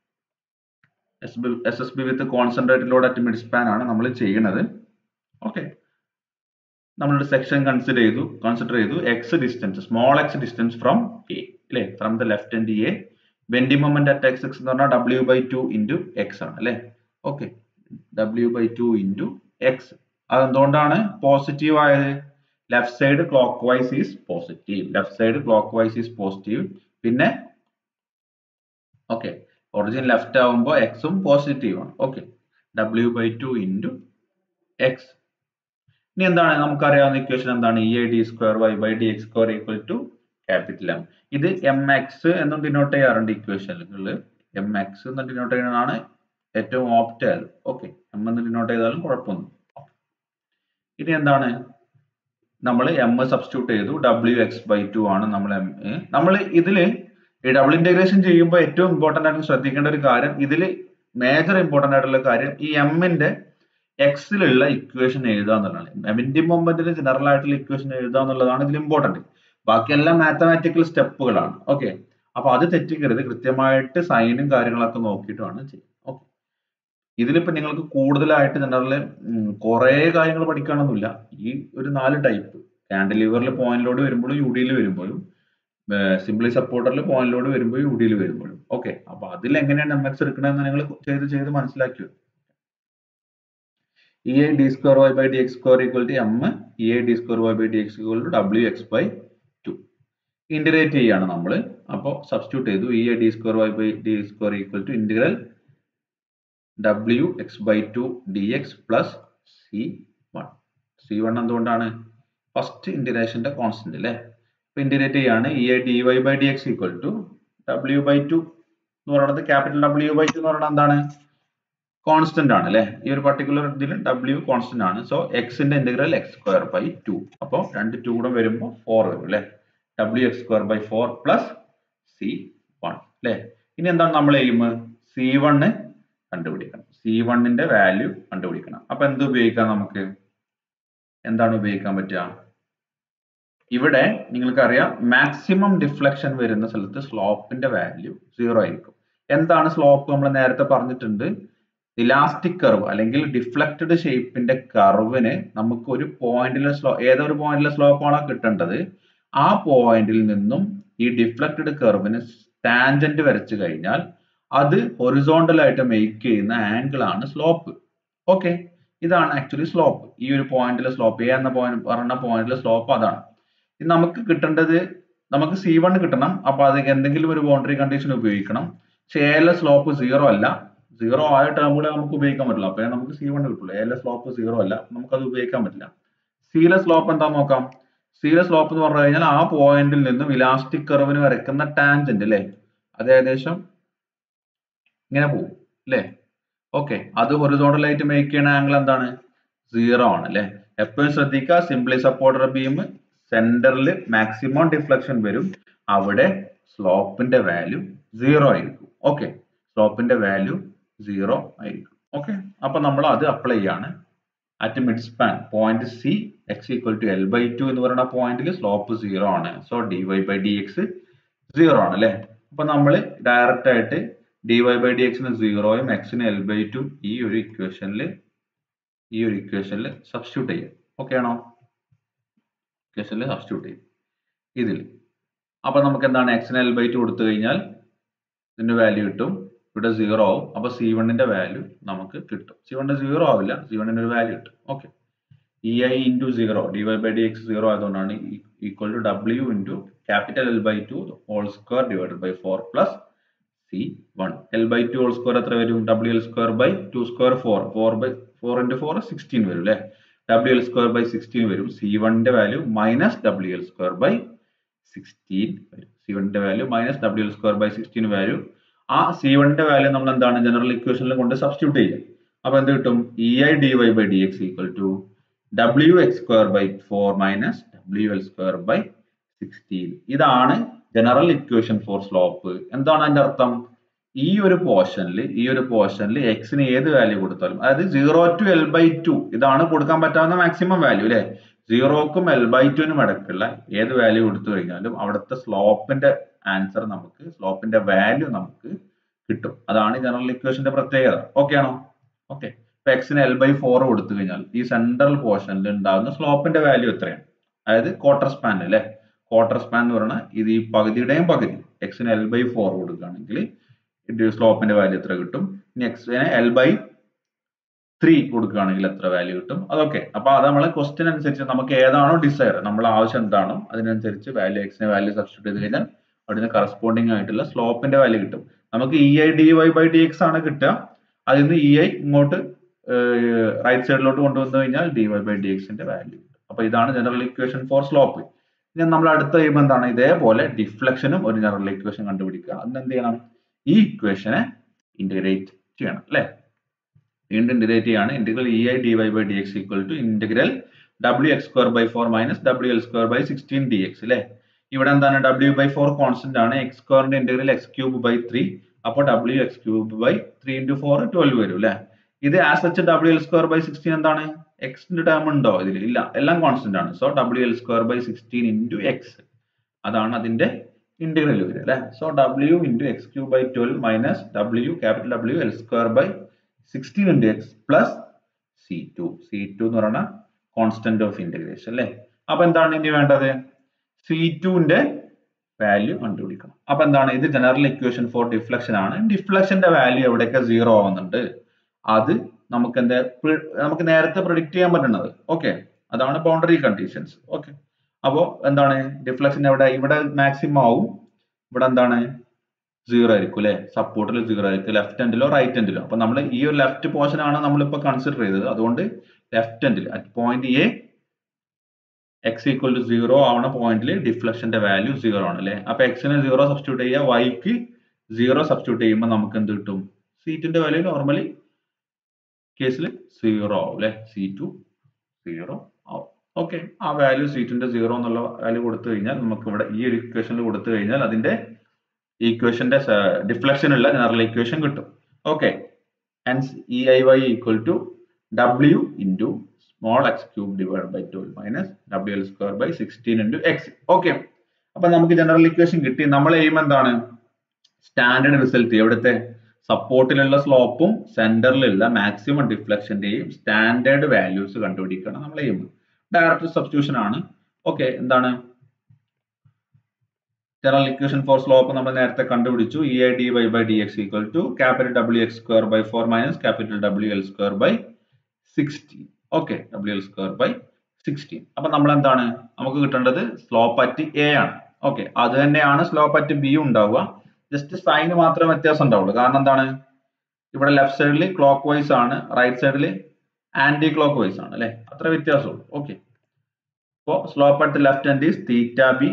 Speaker 1: S B S S B with concentrated load at mid span ആണ് നമ്മൾ ചെയ്യുന്നത് ഓക്കെ നമ്മളൊരു സെക്ഷൻ കൺസിഡർ ചെയ്തു കൺസിഡർ ചെയ്തു X distance small X distance from A അല്ലെ from the left and A bending moment at X X എന്ന് പറഞ്ഞാൽ W by two into X ആണ് അല്ലെ okay W by two into X അതെന്തുകൊണ്ടാണ് പോസിറ്റീവ് ആയത് left side clockwise is positive left side clockwise is positive പിന്നെ ഓക്കെ ഒറിജിൻ ലെഫ്റ്റ് ആവുമ്പോൾ എക്സും പോസിറ്റീവ് ആണ് okay W by two into X ഇനി എന്താണ് നമുക്കറിയാവുന്ന ഇക്വേഷൻ എന്താണ് E I D square Y by D X square equal to capital M ഇത് എം എക്സ് എന്നും ഡിനോട്ട് ചെയ്യാറുണ്ട് ഇക്വേഷനുകളിൽ എം എക്സ് എന്ന് ഡിനോട്ട് ചെയ്യുന്നതാണ് ഏറ്റവും ഓപ്റ്റ് ആയത് ഓക്കെ എം എന്ന് ഡിനോട്ട് ചെയ്താലും കുഴപ്പമൊന്നും ഇനി എന്താണ് നമ്മൾ എം സബ്സ്റ്റിറ്റ്യൂട്ട് ചെയ്തു ഡബ്ല്യു എക്സ് ബൈ ടു ആണ് നമ്മൾ എം നമ്മൾ ഇതില് ഈ ഡബിൾ ഇന്റഗ്രേഷൻ ചെയ്യുമ്പോൾ ഏറ്റവും ഇമ്പോർട്ടന്റ് ആയിട്ട് ശ്രദ്ധിക്കേണ്ട ഒരു കാര്യം ഇതിൽ മേജർ ഇമ്പോർട്ടന്റ് ആയിട്ടുള്ള കാര്യം ഈ എമ്മിന്റെ എക്സിലുള്ള ഇക്വേഷൻ എഴുതുക എന്നുള്ളതാണ് എമിന്റെ മൊമെന്റിൽ ജനറൽ ആയിട്ടുള്ള ഇക്വേഷൻ എഴുതുക എന്നുള്ളതാണ് ഇതിൽ ഇമ്പോർട്ടന്റ് ബാക്കിയെല്ലാം മാത്തമാറ്റിക്കൽ സ്റ്റെപ്പുകളാണ് ഓക്കെ അപ്പൊ അത് തെറ്റിക്കരുത് കൃത്യമായിട്ട് സൈനും കാര്യങ്ങളൊക്കെ നോക്കിയിട്ട് വേണം ചെയ്യാൻ ഓക്കെ ഇതിലിപ്പോ നിങ്ങൾക്ക് കൂടുതലായിട്ട് ജനറൽ കുറെ കാര്യങ്ങൾ പഠിക്കാനൊന്നുമില്ല ഈ ഒരു നാല് ടൈപ്പ് കാൻഡിലിവറിൽ പോയിന്റ് ലോഡ് വരുമ്പോഴും യു ഡിയിൽ വരുമ്പോഴും സിംപ്ലി സപ്പോർട്ടറിൽ പോയിന്റ് ലോഡ് വരുമ്പോൾ യു ഡിയിൽ വരുമ്പോഴും ഓക്കെ അപ്പൊ അതിൽ എങ്ങനെയാണ് എം എക്സ് എടുക്കണമെന്ന് നിങ്ങൾ ചെയ്ത് ചെയ്ത് മനസ്സിലാക്കി E I D square Y by D X square equal to M E I D square Y by D X equal to W X by two integrate ചെയ്യാണ് നമ്മൾ അപ്പോൾ സബ്സ്റ്റിറ്റ്യൂട്ട് ചെയ്തു E A D square Y by D square equal to integral W X by two D X plus C one C one എന്തുകൊണ്ടാണ് ഫസ്റ്റ് ഇന്റഗ്രേഷന്റെ കോൺസ്റ്റന്റ് അല്ലേ അപ്പൊ ഇന്റഗ്രേറ്റ് ചെയ്യാണ് E A D Y by D X equal to W by two എന്ന് പറയുന്നത് ക്യാപിറ്റൽ ഡബ്ല്യു ബൈ ടു എന്ന് പറയുന്നത് എന്താണ് കോൺസ്റ്റന്റ് ആണ് അല്ലെ ഈ ഒരു പർട്ടിക്കുലർ ഇതിൽ ഡബ്ല്യു കോൺസ്റ്റന്റ് ആണ് സോ എക്സിന്റെ integral X square by two അപ്പോൾ രണ്ട് ടു കൂടെ വരുമ്പോൾ ഫോർ വരും അല്ലെ W X square by four plus C one അല്ലെ ഇനി എന്താണ് നമ്മൾ എയിം സി വണ് കണ്ടുപിടിക്കണം സി വണ്ണിന്റെ വാല്യൂ കണ്ടുപിടിക്കണം അപ്പൊ എന്ത് ഉപയോഗിക്കാം നമുക്ക് എന്താണ് ഉപയോഗിക്കാൻ പറ്റുക ഇവിടെ നിങ്ങൾക്കറിയാം മാക്സിമം ഡിഫ്ലക്ഷൻ വരുന്ന സ്ഥലത്ത് സ്ലോപ്പിന്റെ വാല്യൂ സീറോ ആയിരിക്കും എന്താണ് സ്ലോപ്പ് നമ്മൾ നേരത്തെ പറഞ്ഞിട്ടുണ്ട് ഇലാസ്റ്റിക് കർവ് അല്ലെങ്കിൽ ഡിഫ്ലക്റ്റഡ് ഷേപ്പിന്റെ കർവിന് നമുക്ക് ഒരു പോയിന്റിലെ സ്ലോ ഏതൊരു പോയിന്റിലെ സ്ലോപ്പ് ആണോ കിട്ടേണ്ടത് ആ പോയിന്റിൽ നിന്നും ഈ ഡിഫ്ലക്റ്റഡ് കർവിന് ടാൻജന്റ് വരച്ചു കഴിഞ്ഞാൽ അത് ഹൊറിസോണ്ടൽ ആയിട്ട് മേക്ക് ചെയ്യുന്ന ആംഗിൾ ആണ് സ്ലോപ്പ് ഓക്കെ ഇതാണ് ആക്ച്വലി സ്ലോപ്പ് ഈ ഒരു പോയിന്റിലെ സ്ലോപ്പ് എ എന്ന പോയിന്റ് പറഞ്ഞ പോയിന്റിലെ സ്ലോപ്പ് അതാണ് ഇത് നമുക്ക് കിട്ടേണ്ടത് നമുക്ക് സി വൺ കിട്ടണം അപ്പൊ അത് എന്തെങ്കിലും ഒരു ബൗണ്ടറി കണ്ടീഷൻ ഉപയോഗിക്കണം പക്ഷെ എയിലെ സ്ലോപ്പ് സീറോ അല്ല സീറോ ആയ ടേമുകളെ നമുക്ക് ഉപയോഗിക്കാൻ പറ്റില്ല അപ്പൊ നമുക്ക് സി വൺ കിട്ടുള്ളൂ എയിലെ സ്ലോപ്പ് സീറോ അല്ല നമുക്ക് അത് ഉപയോഗിക്കാൻ പറ്റില്ല സിയിലെ സ്ലോപ്പ് എന്താ നോക്കാം സിയിലെ സ്ലോപ്പ് എന്ന് പറഞ്ഞു കഴിഞ്ഞാൽ ആ പോയിന്റിൽ നിന്നും ഇലാസ്റ്റിക് കർവിന് വരയ്ക്കുന്ന ടാൻജന്റ് അല്ലേ അത് ഏകദേശം ഇങ്ങനെ പോകും അല്ലേ ഓക്കെ അത് ഹൊറിസോണ്ടൽ ആയിട്ട് മേക്ക് ചെയ്യുന്ന ആംഗിൾ എന്താണ് സീറോ ആണ് അല്ലേ എപ്പോഴും ശ്രദ്ധിക്കുക സിംപ്ലി സപ്പോർട്ടർ ബീം സെന്ററിൽ മാക്സിമം ഡിഫ്ലക്ഷൻ വരും അവിടെ സ്ലോപ്പിന്റെ വാല്യൂ സീറോ ആയിരിക്കും ഓക്കെ സ്ലോപ്പിന്റെ വാല്യൂ സീറോ ആയിരിക്കും ഓക്കെ അപ്പൊ നമ്മൾ അത് അപ്ലൈ ചെയ്യാണ് at mid span point C X equal to L by two എന്ന് പറയുന്ന പോയിന്റിൽ സ്ലോപ്പ് സീറോ ആണ് so D Y by D X zero ആണ് അല്ലെ അപ്പൊ നമ്മൾ ഡയറക്റ്റ് ആയിട്ട് ഡി വൈ ബൈ ഡി എക്സിന് സീറോയും എക്സിന് എൽ ബൈ ടു ഈ ഒരു ഇക്വേഷനിൽ ഈ ഒരു ഇക്വേഷനിൽ സബ്സ്റ്റിറ്റ്യൂട്ട് ചെയ്യും ഓക്കെ ആണോ ഇക്വേഷനിൽ സബ്സ്റ്റിറ്റ്യൂട്ട് ചെയ്യും ഇതിൽ അപ്പൊ നമുക്ക് എന്താണ് എക്സിന് എൽ ബൈ ടു കൊടുത്തു കഴിഞ്ഞാൽ ഇതിന്റെ വാല്യൂ കിട്ടും ഇവിടെ സീറോ ആവും അപ്പൊ സി വണ്ണിന്റെ വാല്യൂ നമുക്ക് കിട്ടും സി വണ്ണിന്റെ സീറോ ആവില്ല സി വണ്ണിന്റെ ഒരു വാല്യൂ കിട്ടും okay E I into zero D Y by D X zero ആയതുകൊണ്ടാണ് equal to W into capital L by two whole square divided by four plus C one L by two whole square എത്ര വരും W L square by two square four four by four into four sixteen വരും അല്ലേ W L square by sixteen വരും സി വണ്ണിന്റെ value minus W L square by sixteen വരും സി വണ്ണിന്റെ value minus W L square by sixteen value ആ സി വണ്ണിന്റെ വാല്യൂ നമ്മൾ എന്താണ് ജനറൽ ഇക്വേഷനിൽ കൊണ്ട് സബ്സ്റ്റിറ്റ്യൂട്ട് ചെയ്യുക അപ്പൊ എന്ത് കിട്ടും E I D Y by D X equal to W X square by four minus W L square by sixteen ഇതാണ് ജനറൽ ഇക്വേഷൻ ഫോർ സ്ലോപ്പ് എന്താണ് അതിന്റെ അർത്ഥം ഈ ഒരു പോർഷനിൽ ഈ ഒരു പോർഷനിൽ എക്സിന് ഏത് വാല്യൂ കൊടുത്താലും അതായത് zero to L by two ഇതാണ് കൊടുക്കാൻ പറ്റാവുന്ന മാക്സിമം വാല്യൂ അല്ലെ സീറോക്കും എൽ ബൈ ടുവിനും ഇടയ്ക്കുള്ള ഏത് വാല്യൂ കൊടുത്തു കഴിഞ്ഞാലും അവിടുത്തെ സ്ലോപ്പിന്റെ ആൻസർ നമുക്ക് സ്ലോപ്പിന്റെ വാല്യൂ നമുക്ക് കിട്ടും അതാണ് ജനറൽ ഇക്വേഷന്റെ പ്രത്യേകത ഓക്കെ ആണോ ഓക്കെ ഇപ്പൊ എക്സിന് എൽ ബൈ ഫോർ കൊടുത്തു കഴിഞ്ഞാൽ ഈ സെൻട്രൽ പോർഷനിൽ ഉണ്ടാകുന്ന സ്ലോപ്പിന്റെ വാല്യൂ എത്രയാണ് അതായത് ക്വാർട്ടർ സ്പാൻ അല്ലെ ക്വാർട്ടർ സ്പാൻ എന്ന് പറഞ്ഞാൽ ഇത് ഈ പകുതിയുടെയും പകുതി എക്സിന് എൽ ബൈ ഫോർ കൊടുക്കുകയാണെങ്കിൽ സ്ലോപ്പിന്റെ വാല്യൂ എത്ര കിട്ടും ഇനി എക്സിന് എൽ ബൈ ത്രീ കൊടുക്കുകയാണെങ്കിൽ എത്ര വാല്യൂ കിട്ടും അതൊക്കെ അപ്പൊ അത് നമ്മളെ ക്വസ്റ്റ്യൻ അനുസരിച്ച് നമുക്ക് ഏതാണോ ഡിസയർ നമ്മൾ ആവശ്യം എന്താണോ അതിനനുസരിച്ച് വാല്യൂ എക്സിന് വാല്യൂ സബ്സ്റ്റിറ്റ്യൂട്ട് ചെയ്ത് കഴിഞ്ഞാൽ അവിടുന്ന് കറസ്പോണ്ടിങ് ആയിട്ടുള്ള സ്ലോപ്പിന്റെ വാല്യൂ കിട്ടും നമുക്ക് E I D Y by D X ആണ് കിട്ടുക അതിൽ നിന്ന് ഇ ഐ ഇങ്ങോട്ട് റൈറ്റ് സൈഡിലോട്ട് കൊണ്ടുവന്നു കഴിഞ്ഞാൽ ഡി വൈ ബൈ ഡി എക്സിന്റെ വാല്യൂ അപ്പൊ ഇതാണ് ജനറൽ ഇക്വേഷൻ ഫോർ സ്ലോപ്പ് ഇനി നമ്മൾ അടുത്ത ചെയ്യുമ്പോൾ എന്താണ് ഇതേപോലെ ഡിഫ്ലക്ഷനും ഒരു ജനറൽ ഇക്വേഷൻ കണ്ടുപിടിക്കുക അതിന് എന്ത് ചെയ്യണം ഈ ഇക്വേഷനെ ഇന്റഗ്രേറ്റ് ചെയ്യണം അല്ലെ വീണ്ടും ഇന്റഗ്രേറ്റ് ചെയ്യാണ് integral E I D Y by D X equal to integral W X square by four minus W L square by sixteen D X അല്ലെ ഇവിടെ എന്താണ് ഡബ്ല്യു ബൈ ഫോർ കോൺസ്റ്റന്റ് ആണ് എക്സ് സ്ക്വയറിന്റെ integral X cube by three അപ്പോൾ W X cube by three into four twelve വരും അല്ലെ ഇത് as such W L square by sixteen എന്താണ് എക്സിന്റെ ടേം ഉണ്ടോ ഇതിൽ ഇല്ല എല്ലാം കോൺസ്റ്റന്റ് ആണ് so W L square by sixteen into X അതാണ് അതിന്റെ ഇന്റഗ്രൽ വരിക അല്ലെ so W into X cube by twelve minus W capital W L square by sixteen into X plus C two C two എന്ന് പറയുന്ന കോൺസ്റ്റന്റ് ഓഫ് ഇന്റഗ്രേഷൻ അല്ലെ അപ്പൊ എന്താണ് ഇനി വേണ്ടത് സി ടുവിന്റെ വാല്യൂ കണ്ടുപിടിക്കണം അപ്പൊ എന്താണ് ഇത് ജനറൽ ഇക്വേഷൻ ഫോർ ഡിഫ്ലക്ഷൻ ആണ് ഡിഫ്ലക്ഷന്റെ വാല്യൂ എവിടെയൊക്കെ സീറോ ആവുന്നുണ്ട് അത് നമുക്ക് എന്താ നമുക്ക് നേരത്തെ പ്രൊഡിക്ട് ചെയ്യാൻ പറ്റുന്നത് ഓക്കെ അതാണ് ബൗണ്ടറി കണ്ടീഷൻസ് ഓക്കെ അപ്പോൾ എന്താണ് ഡിഫ്ലക്ഷൻ എവിടെ ഇവിടെ മാക്സിമം ആവും ഇവിടെ എന്താണ് സീറോ ആയിരിക്കും അല്ലെ സപ്പോർട്ടിൽ സീറോ ആയിരിക്കും ലെഫ്റ്റ് എൻഡിലോ റൈറ്റ് എൻഡിലോ അപ്പൊ നമ്മൾ ഈ ഒരു ലെഫ്റ്റ് പോർഷൻ ആണ് നമ്മളിപ്പോ കൺസിഡർ ചെയ്തത് അതുകൊണ്ട് ലെഫ്റ്റ് എൻഡിൽ at point A X equal to zero ആവണ പോയിന്റിൽ ഡിഫ്ലക്ഷന്റെ വാല്യൂ സീറോ ആണ് അല്ലെ അപ്പൊ എക്സിന് സീറോ സബ്സ്റ്റിറ്റ്യൂട്ട് ചെയ്യുക വൈക്ക് സീറോ സബ്സ്റ്റിറ്റ്യൂട്ട് ചെയ്യുമ്പോൾ നമുക്ക് എന്ത് കിട്ടും സീറ്റിന്റെ വാല്യൂ നോർമലി കേസിൽ സീറോ ആവും അല്ലെ സി ടു സീറോ ആവും ഓക്കെ ആ വാല്യൂ സീറ്റിന്റെ സീറോ എന്നുള്ള വാല്യൂ കൊടുത്തു കഴിഞ്ഞാൽ നമുക്ക് ഇവിടെ ഈ ഒരു ഇക്വേഷനിൽ കൊടുത്തു കഴിഞ്ഞാൽ അതിന്റെ ഈക്വേഷന്റെ ഡിഫ്ലക്ഷൻ ഉള്ള ജനറൽ ഇക്വേഷൻ കിട്ടും okay hence E I Y equal to W into small X cube divide by twelve minus W L square by sixteen into X okay അപ്പൊ നമുക്ക് ജനറൽ ഇക്വേഷൻ കിട്ടി നമ്മളെ എയിം എന്താണ് സ്റ്റാൻഡേർഡ് റിസൾട്ട് എവിടുത്തെ സപ്പോർട്ടിലുള്ള സ്ലോപ്പും സെന്ററിലുള്ള മാക്സിമം ഡിഫ്ലക്ഷന്റെയും സ്റ്റാൻഡേർഡ് വാല്യൂസ് കണ്ടുപിടിക്കണം നമ്മൾ എയിം ഡയറക്റ്റ് സബ്സ്റ്റിറ്റ്യൂഷൻ ആണ് ഓക്കെ എന്താണ് ജനറൽ ഇക്വേഷൻ ഫോർ സ്ലോപ്പ് നമ്മൾ നേരത്തെ കണ്ടുപിടിച്ചു E I D Y by D X equal to capital W X square by four minus capital W L square by sixteen okay W L square by sixteen അപ്പൊ നമ്മൾ എന്താണ് നമുക്ക് കിട്ടേണ്ടത് സ്ലോപ്പ് അറ്റ് എ ആണ് ഓക്കെ അത് തന്നെയാണ് സ്ലോപ്പ് അറ്റ് ബി ഉണ്ടാവുക ജസ്റ്റ് സൈന് മാത്രമേ വ്യത്യാസം ഉണ്ടാവുള്ളൂ കാരണം എന്താണ് ഇവിടെ ലെഫ്റ്റ് സൈഡിൽ ക്ലോക്ക് വൈസ് ആണ് റൈറ്റ് സൈഡിൽ ആന്റി ക്ലോക്ക് വൈസ് ആണ് അല്ലെ അത്ര വ്യത്യാസമുള്ളൂ ഓക്കെ അപ്പോ slope at left hand is theta B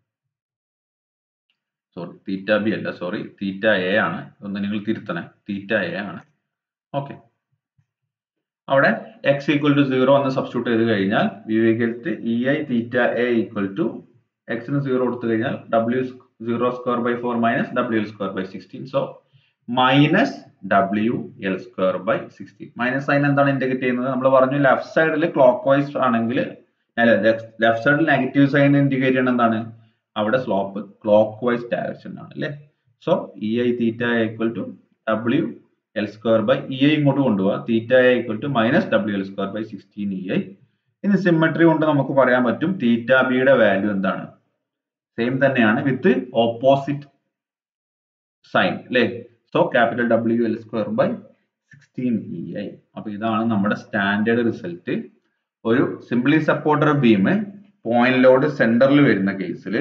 Speaker 1: sorry theta B അല്ല സോറി തീറ്റ എ ആണ് ഒന്ന് നിങ്ങൾ തിരുത്തണേ തീറ്റ എ ആണ് ഓക്കെ അവിടെ എക്സ് ഈക്വൽ ടു സീറോ എന്ന് സബ്സ്റ്റിറ്റ്യൂട്ട് ചെയ്ത് കഴിഞ്ഞാൽ we we get E I theta A equal to എക്സിന് സീറോ കൊടുത്തു കഴിഞ്ഞാൽ W zero square by four minus W L square by sixteen so minus W L square by sixteen minus sign എന്താണ് ഇൻഡിക്കേറ്റ് ചെയ്യുന്നത് നമ്മൾ പറഞ്ഞു ലെഫ്റ്റ് സൈഡിൽ ക്ലോക്ക് വൈസ് ആണെങ്കിൽ ലെഫ്റ്റ് സൈഡിൽ നെഗറ്റീവ് സൈൻ ഇൻഡിക്കേറ്റ് ചെയ്യുന്നത് എന്താണ് അവിടെ സ്ലോപ്പ് ക്ലോക്ക് വൈസ് ഡയറക്ഷൻ ആണ് അല്ലേ so E I theta equal to W L square by E I ഇങ്ങോട്ട് കൊണ്ടുപോകുക theta equal to minus W L square by sixteen E I ഇനി സിമെട്രി കൊണ്ട് നമുക്ക് പറയാൻ പറ്റും തീറ്റ ബിയുടെ വാല്യൂ എന്താണ് സെയിം തന്നെയാണ് വിത്ത് ഓപ്പോസിറ്റ് സൈൻ അല്ലേ so capital W L square by sixteen E I അപ്പൊ ഇതാണ് നമ്മുടെ സ്റ്റാൻഡേർഡ് റിസൾട്ട് ഒരു simply supporter beam point load സെന്ററിൽ വരുന്ന കേസിൽ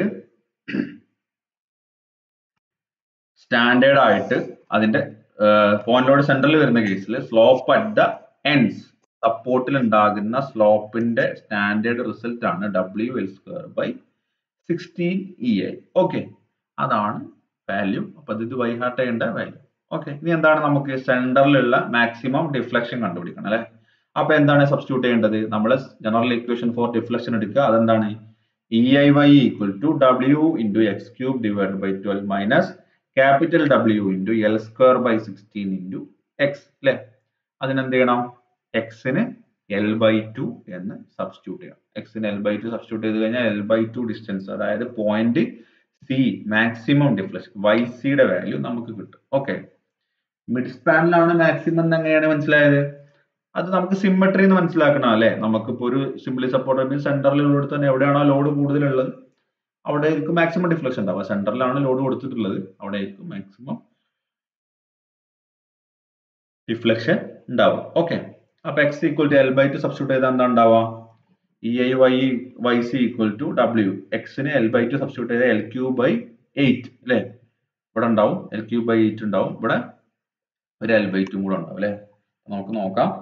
Speaker 1: സ്റ്റാൻഡേർഡ് ആയിട്ട് അതിന്റെ പോയിന്റ് ലോഡ് സെന്ററിൽ വരുന്ന കേസിൽ സ്ലോപ്പ് അറ്റ് ദ എൻഡ്സ് സപ്പോർട്ടിൽ ഉണ്ടാകുന്ന സ്ലോപ്പിന്റെ സ്റ്റാൻഡേർഡ് റിസൾട്ട് ആണ് W L square by sixteen E I okay അതാണ് വാല്യൂ അപ്പൊ ഇത് ബൈ ഹാർട്ട് ചെയ്യേണ്ട വാല്യൂ ഓക്കെ ഇനി എന്താണ് നമുക്ക് സെന്ററിലുള്ള മാക്സിമം ഡിഫ്ലക്ഷൻ കണ്ടുപിടിക്കണം അല്ലെ അപ്പൊ എന്താണ് സബ്സ്റ്റിറ്റ്യൂട്ട് ചെയ്യേണ്ടത് നമ്മൾ ജനറൽ ഇക്വേഷൻ ഫോർ ഡിഫ്ലക്ഷൻ എടുക്കുക അതെന്താണ് E I Y equal to W into X cube divide by twelve minus capital W into L square by sixteen into X അല്ലെ അതിനെന്ത് ചെയ്യണം എക്സിന് എൽ ബൈ ടു എന്ന് സബ്സ്റ്റിറ്റ്യൂട്ട് ചെയ്യണം എക്സിന് എൽ ബൈ ടു സബ്സ്റ്റിറ്റ്യൂട്ട് ചെയ്ത് കഴിഞ്ഞാൽ എൽ ബൈ ടു ഡിസ്റ്റൻസ് അതായത് point C maximum deflection Y സിയുടെ വാല്യൂ നമുക്ക് കിട്ടും ഓക്കെ മിഡ് സ്പാനിലാണ് മാക്സിമം എന്ന് എങ്ങനെയാണ് മനസ്സിലായത് അത് നമുക്ക് സിമ്മട്രി എന്ന് മനസ്സിലാക്കണം അല്ലെ നമുക്കിപ്പോ ഒരു സിംപ്ലി സപ്പോർട്ട് സെന്ററിൽ ഉള്ളിടത്ത് തന്നെ എവിടെയാണോ ലോഡ് കൂടുതലുള്ളത് അവിടെ ആയിരിക്കും മാക്സിമം ഡിഫ്ലക്ഷൻ ഉണ്ടാവുക സെന്ററിലാണ് ലോഡ് കൊടുത്തിട്ടുള്ളത് അവിടെ ആയിരിക്കും മാക്സിമം ഡിഫ്ലക്ഷൻ ഉണ്ടാവുക ഓക്കെ അപ്പൊ X equal to L by two substitute ചെയ്താൽ എന്താ ഉണ്ടാവുക E I Y Y C equal to W എക്സിന് എൽ ബൈ ടു സബ്സ്റ്റിറ്റ്യൂട്ട് ചെയ്താൽ എൽ ക്യൂ ബൈ എയ്റ്റ് അല്ലെ ഇവിടെ ഉണ്ടാവും എൽ ക്യൂ ബൈ എയ്റ്റ് ഉണ്ടാവും ഇവിടെ ഒരു എൽ ബൈ ടു കൂടെ ഉണ്ടാവും അല്ലെ നമുക്ക് നോക്കാം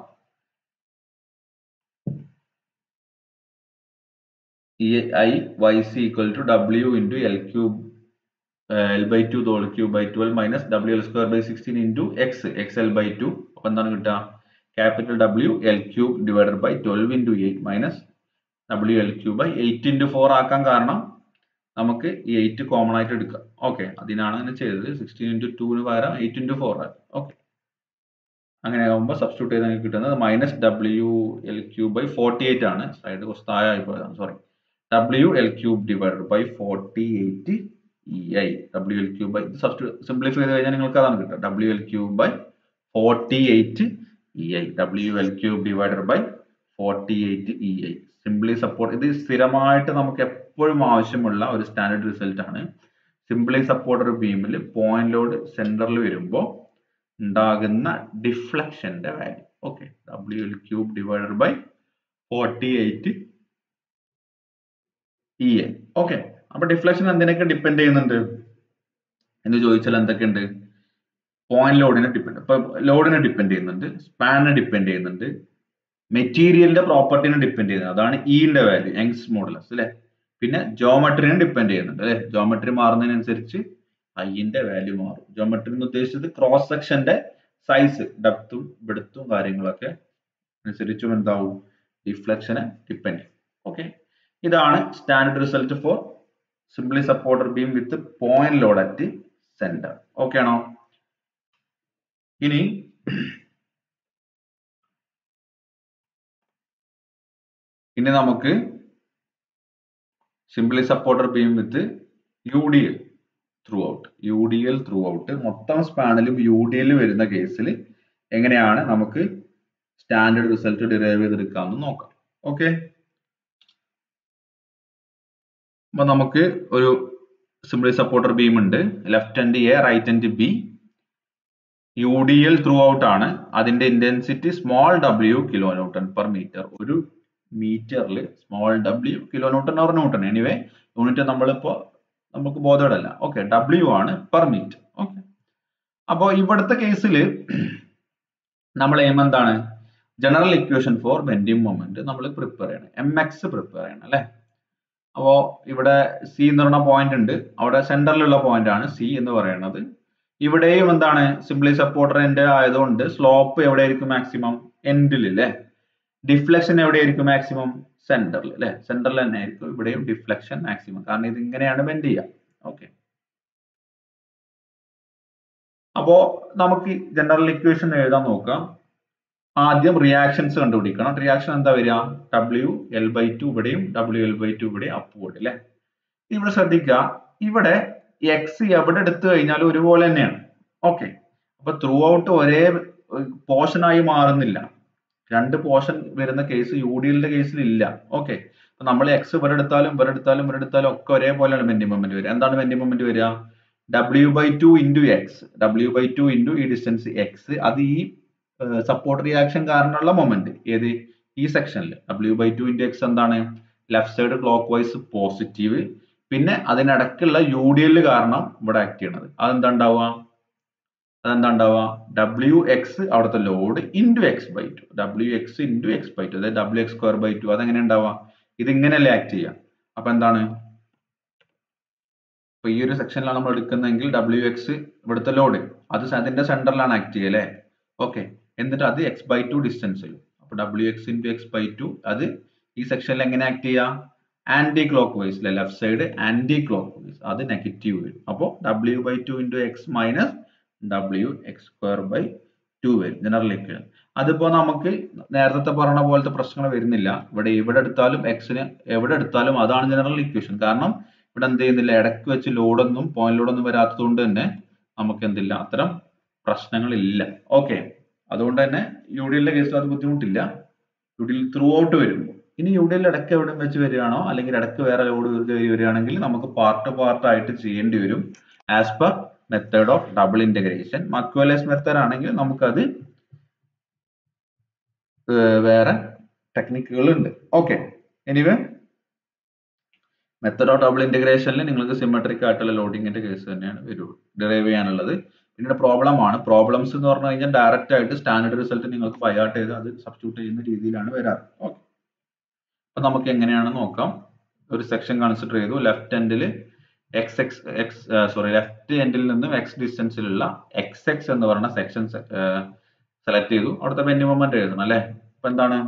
Speaker 1: E I Y C equal to W into L cube L by two the whole cube by twelve minus W L square by sixteen into X X L by two അപ്പൊ എന്താണ് കിട്ടുക capital W L cube divided by twelve into eight minus W L cube by eight into four ആക്കാൻ കാരണം നമുക്ക് ഈ എയ്റ്റ് കോമൺ ആയിട്ട് എടുക്കാം ഓക്കെ അതിനാണ് അങ്ങനെ ചെയ്തത് സിക്സ്റ്റീൻ ഇൻറ്റു ടുവിന് പകരം എയ്റ്റ് ഇൻറ്റു ഫോർ ആക്കി ഓക്കെ അങ്ങനെ ആകുമ്പോൾ സബ്സ്റ്റിറ്റ്യൂട്ട് ചെയ്ത് നമുക്ക് കിട്ടുന്നത് minus W L cube by forty eight ആണ് സൈഡ് കുറച്ച് താഴെ ആയി പോയതാണ് sorry W L cube divided by forty eight E I W L cube by substitute simplify ചെയ്ത് കഴിഞ്ഞാൽ നിങ്ങൾക്ക് അതാണ് കിട്ടുക W L cube by forty eight E I W L cube divided by forty eight E I simply support ഇത് സ്ഥിരമായിട്ട് നമുക്ക് എപ്പോഴും ആവശ്യമുള്ള ഒരു സ്റ്റാൻഡേർഡ് റിസൾട്ട് ആണ് സിംപ്ലി സപ്പോർട്ടർ ബീമിൽ പോയിന്റ് ലോഡ് സെന്ററിൽ വരുമ്പോൾ ഉണ്ടാകുന്ന ഡിഫ്ലക്ഷന്റെ value okay W L cube divided by forty eight E A okay അപ്പൊ ഡിഫ്ലക്ഷൻ എന്തിനൊക്കെ ഡിപ്പെൻഡ് ചെയ്യുന്നുണ്ട് എന്ന് ചോദിച്ചാൽ എന്തൊക്കെയുണ്ട് പോയിന്റ് ലോഡിനെ ഡിപ്പെൻഡ് ഇപ്പൊ ലോഡിനെ ഡിപ്പെൻഡ് ചെയ്യുന്നുണ്ട് സ്പാനിനെ ഡിപ്പെൻഡ് ചെയ്യുന്നുണ്ട് മെറ്റീരിയലിന്റെ പ്രോപ്പർട്ടിനെ ഡിപ്പെൻഡ് ചെയ്യുന്നത് അതാണ് ഇന്റെ വാല്യൂ യങ്സ് മോഡലസ് അല്ലെ പിന്നെ ജോമെട്രിനെ ഡിപ്പെൻഡ് ചെയ്യുന്നുണ്ട് അല്ലെ ജോമെട്രി മാറുന്നതിനനുസരിച്ച് ഐന്റെ വാല്യൂ മാറും ജോമെട്രി എന്ന് ഉദ്ദേശിച്ചത് ക്രോസ് സെക്ഷന്റെ സൈസ് ഡെപ്തും വെടുത്തും കാര്യങ്ങളൊക്കെ അനുസരിച്ചും എന്താവും ഡിഫ്ലക്ഷനെ ഡിപ്പെൻഡ് ചെയ്യും ഓക്കെ ഇതാണ് standard result for simply supporter beam with point load at centre okay ആണോ ഇനി ഇനി നമുക്ക് simply supporter beam with U D L throughout U D L throughout മൊത്തം സ്പാനിലും യു ഡി എൽ വരുന്ന കേസിൽ എങ്ങനെയാണ് നമുക്ക് സ്റ്റാൻഡേർഡ് റിസൾട്ട് ഡിറൈവ് ചെയ്തെടുക്കാമെന്ന് നോക്കാം ഓക്കെ അപ്പൊ നമുക്ക് ഒരു സിംപ്ലി സപ്പോർട്ടർ ബീം ഉണ്ട് left hand A right hand B U D L throughout ആണ് അതിന്റെ intensity small W kilo newton per metre ഒരു മീറ്ററിൽ small W kilo newton or newton anyway unit നമ്മളിപ്പോ നമുക്ക് ബോധവടല്ല ഓക്കെ ഡബ്ല്യു ആണ് പെർ മീറ്റർ ഓക്കെ അപ്പോ ഇവിടുത്തെ കേസിൽ നമ്മൾ എയിം എന്താണ് general equation for bending moment നമ്മൾ പ്രിപ്പയർ ചെയ്യണം എം എക്സ് പ്രിപ്പയർ ചെയ്യണം അല്ലെ അപ്പോ ഇവിടെ സി എന്ന് പറയുന്ന പോയിന്റ് ഉണ്ട് അവിടെ സെന്ററിലുള്ള പോയിന്റ് ആണ് സി എന്ന് പറയുന്നത് ഇവിടെയും എന്താണ് സിംപ്ലി സപ്പോർട്ടറിന്റെ ആയതുകൊണ്ട് സ്ലോപ്പ് എവിടെയായിരിക്കും മാക്സിമം എൻഡിൽ അല്ലേ ഡിഫ്ലക്ഷൻ എവിടെയായിരിക്കും മാക്സിമം സെന്ററിൽ അല്ലെ സെന്ററിൽ തന്നെ ആയിരിക്കും ഇവിടെയും ഡിഫ്ലക്ഷൻ മാക്സിമം കാരണം ഇത് ഇങ്ങനെയാണ് ബെൻഡ് ചെയ്യുക ഓക്കെ അപ്പോ നമുക്ക് ജനറൽ ഇക്വേഷൻ എഴുതാൻ നോക്കാം ആദ്യം റിയാക്ഷൻസ് കണ്ടുപിടിക്കണം റിയാക്ഷൻ എന്താ വരിക ഡബ്ല്യു എൽ ബൈ ടു ഇവിടെയും ഡബ്ല്യു എൽ ബൈ ടു ഇവിടെ അപ്വേർഡ് അല്ലെ ഇവിടെ ശ്രദ്ധിക്കുക ഇവിടെ എക്സ് എവിടെ എടുത്തു കഴിഞ്ഞാലും ഒരുപോലെ തന്നെയാണ് ഓക്കെ അപ്പൊ ത്രൂ ഔട്ട് ഒരേ പോർഷൻ ആയി മാറുന്നില്ല രണ്ട് പോർഷൻ വരുന്ന കേസ് യു ഡി എല്ലിന്റെ കേസിൽ ഇല്ല ഓക്കെ അപ്പൊ നമ്മൾ എക്സ് ഇവരെ എടുത്താലും ഇവരെ എടുത്താലും ഇവരെ എടുത്താലും ഒക്കെ ഒരേപോലെയാണ് ബെൻഡിങ് മൊമെന്റ് വരിക എന്താണ് ബെൻഡിങ് മൊമെന്റ് വരിക W by two into X W by two into ഈ ഡിസ്റ്റൻസ് എക്സ് അത് ഈ സപ്പോർട്ട് റിയാക്ഷൻ കാരണമുള്ള മൊമെന്റ് ഏത് ഈ സെക്ഷനിൽ W by two into X എന്താണ് left side clock vice positive പിന്നെ അതിനിടയ്ക്കുള്ള യു ഡി എൽ കാരണം ഇവിടെ ആക്ട് ചെയ്യണത് അതെന്താ ഉണ്ടാവുക അതെന്താ ഉണ്ടാവുക ഡബ്ല്യു എക്സ് അവിടുത്തെ load into X by two W X into X by two അതായത് W X square by two അതെങ്ങനെ ഉണ്ടാവുക ഇത് ഇങ്ങനെയല്ലേ ആക്ട് ചെയ്യുക അപ്പൊ എന്താണ് ഇപ്പൊ ഈ ഒരു സെക്ഷനിലാണ് നമ്മൾ എടുക്കുന്നതെങ്കിൽ ഡബ്ല്യു എക്സ് ഇവിടുത്തെ ലോഡ് അത് അതിന്റെ സെന്ററിലാണ് ആക്ട് ചെയ്യുക അല്ലേ ഓക്കെ എന്നിട്ട് അത് എക്സ് ബൈ ടു ഡിസ്റ്റൻസിൽ അപ്പൊ W X into X by two അത് ഈ സെക്ഷനിൽ എങ്ങനെ ആക്ട് ചെയ്യുക ആന്റി ക്ലോക്ക് വൈസ് അല്ലെ left side anticlockwise അത് നെഗറ്റീവ് വരും അപ്പോൾ W by two into X minus W X square by two വരും ജനറൽ ഇക്വേഷൻ അതിപ്പോ നമുക്ക് നേരത്തെ പറഞ്ഞ പോലത്തെ പ്രശ്നങ്ങൾ വരുന്നില്ല ഇവിടെ ഇവിടെ എടുത്താലും എക്സിന് എവിടെ എടുത്താലും അതാണ് ജനറൽ ഇക്വേഷൻ കാരണം ഇവിടെ എന്ത് ചെയ്യുന്നില്ല ഇടയ്ക്ക് വെച്ച് ലോഡൊന്നും പോയിന്റ് ലോഡൊന്നും വരാത്തത് കൊണ്ട് തന്നെ നമുക്ക് എന്തില്ല അത്തരം പ്രശ്നങ്ങളില്ല ഓക്കെ അതുകൊണ്ട് തന്നെ യു ഡി എല്ലിന്റെ കേസിൽ അത് ബുദ്ധിമുട്ടില്ല U D L throughout വരുമ്പോൾ ഇനി യു ഡി എൽ ഇടയ്ക്ക് എവിടെ വെച്ച് വരികയാണോ അല്ലെങ്കിൽ ഇടയ്ക്ക് വേറെ ലോഡ് വരികയാണെങ്കിൽ നമുക്ക് പാർട്ട് പാർട്ട് ആയിട്ട് ചെയ്യേണ്ടി വരും as per method of double integration Macaulay's method ആണെങ്കിൽ നമുക്കത് വേറെ ടെക്നിക്കുകൾ ഉണ്ട് okay anyway method of double ഇന്റഗ്രേഷനിൽ നിങ്ങൾക്ക് സിമെട്രിക് ആയിട്ടുള്ള ലോഡിങ്ങിന്റെ കേസ് തന്നെയാണ് വരൂ ഡിറൈവ് ചെയ്യാനുള്ളത് പിന്നീട് പ്രോബ്ലം ആണ് പ്രോബ്ലംസ് എന്ന് പറഞ്ഞു കഴിഞ്ഞാൽ ഡയറക്റ്റ് ആയിട്ട് സ്റ്റാൻഡേർഡ് റിസൾട്ട് നിങ്ങൾക്ക് ബൈഹാർട്ട് ചെയ്ത് അത് സബ്സ്റ്റിറ്റ്യൂട്ട് ചെയ്യുന്ന രീതിയിലാണ് വരാറ് ഓക്കെ അപ്പൊ നമുക്ക് എങ്ങനെയാണ് നോക്കാം ഒരു സെക്ഷൻ കൺസിഡർ ചെയ്തു ലെഫ്റ്റ് എൻഡിൽ X X X sorry left എൻഡിൽ നിന്നും എക്സ് ഡിസ്റ്റൻസിലുള്ള എക്സ് എക്സ് എന്ന് പറയുന്ന സെക്ഷൻ സെലക്ട് ചെയ്തു അവിടുത്തെ ബെൻഡ് മൊമെന്റ് എഴുതണം അല്ലെ അപ്പൊ എന്താണ്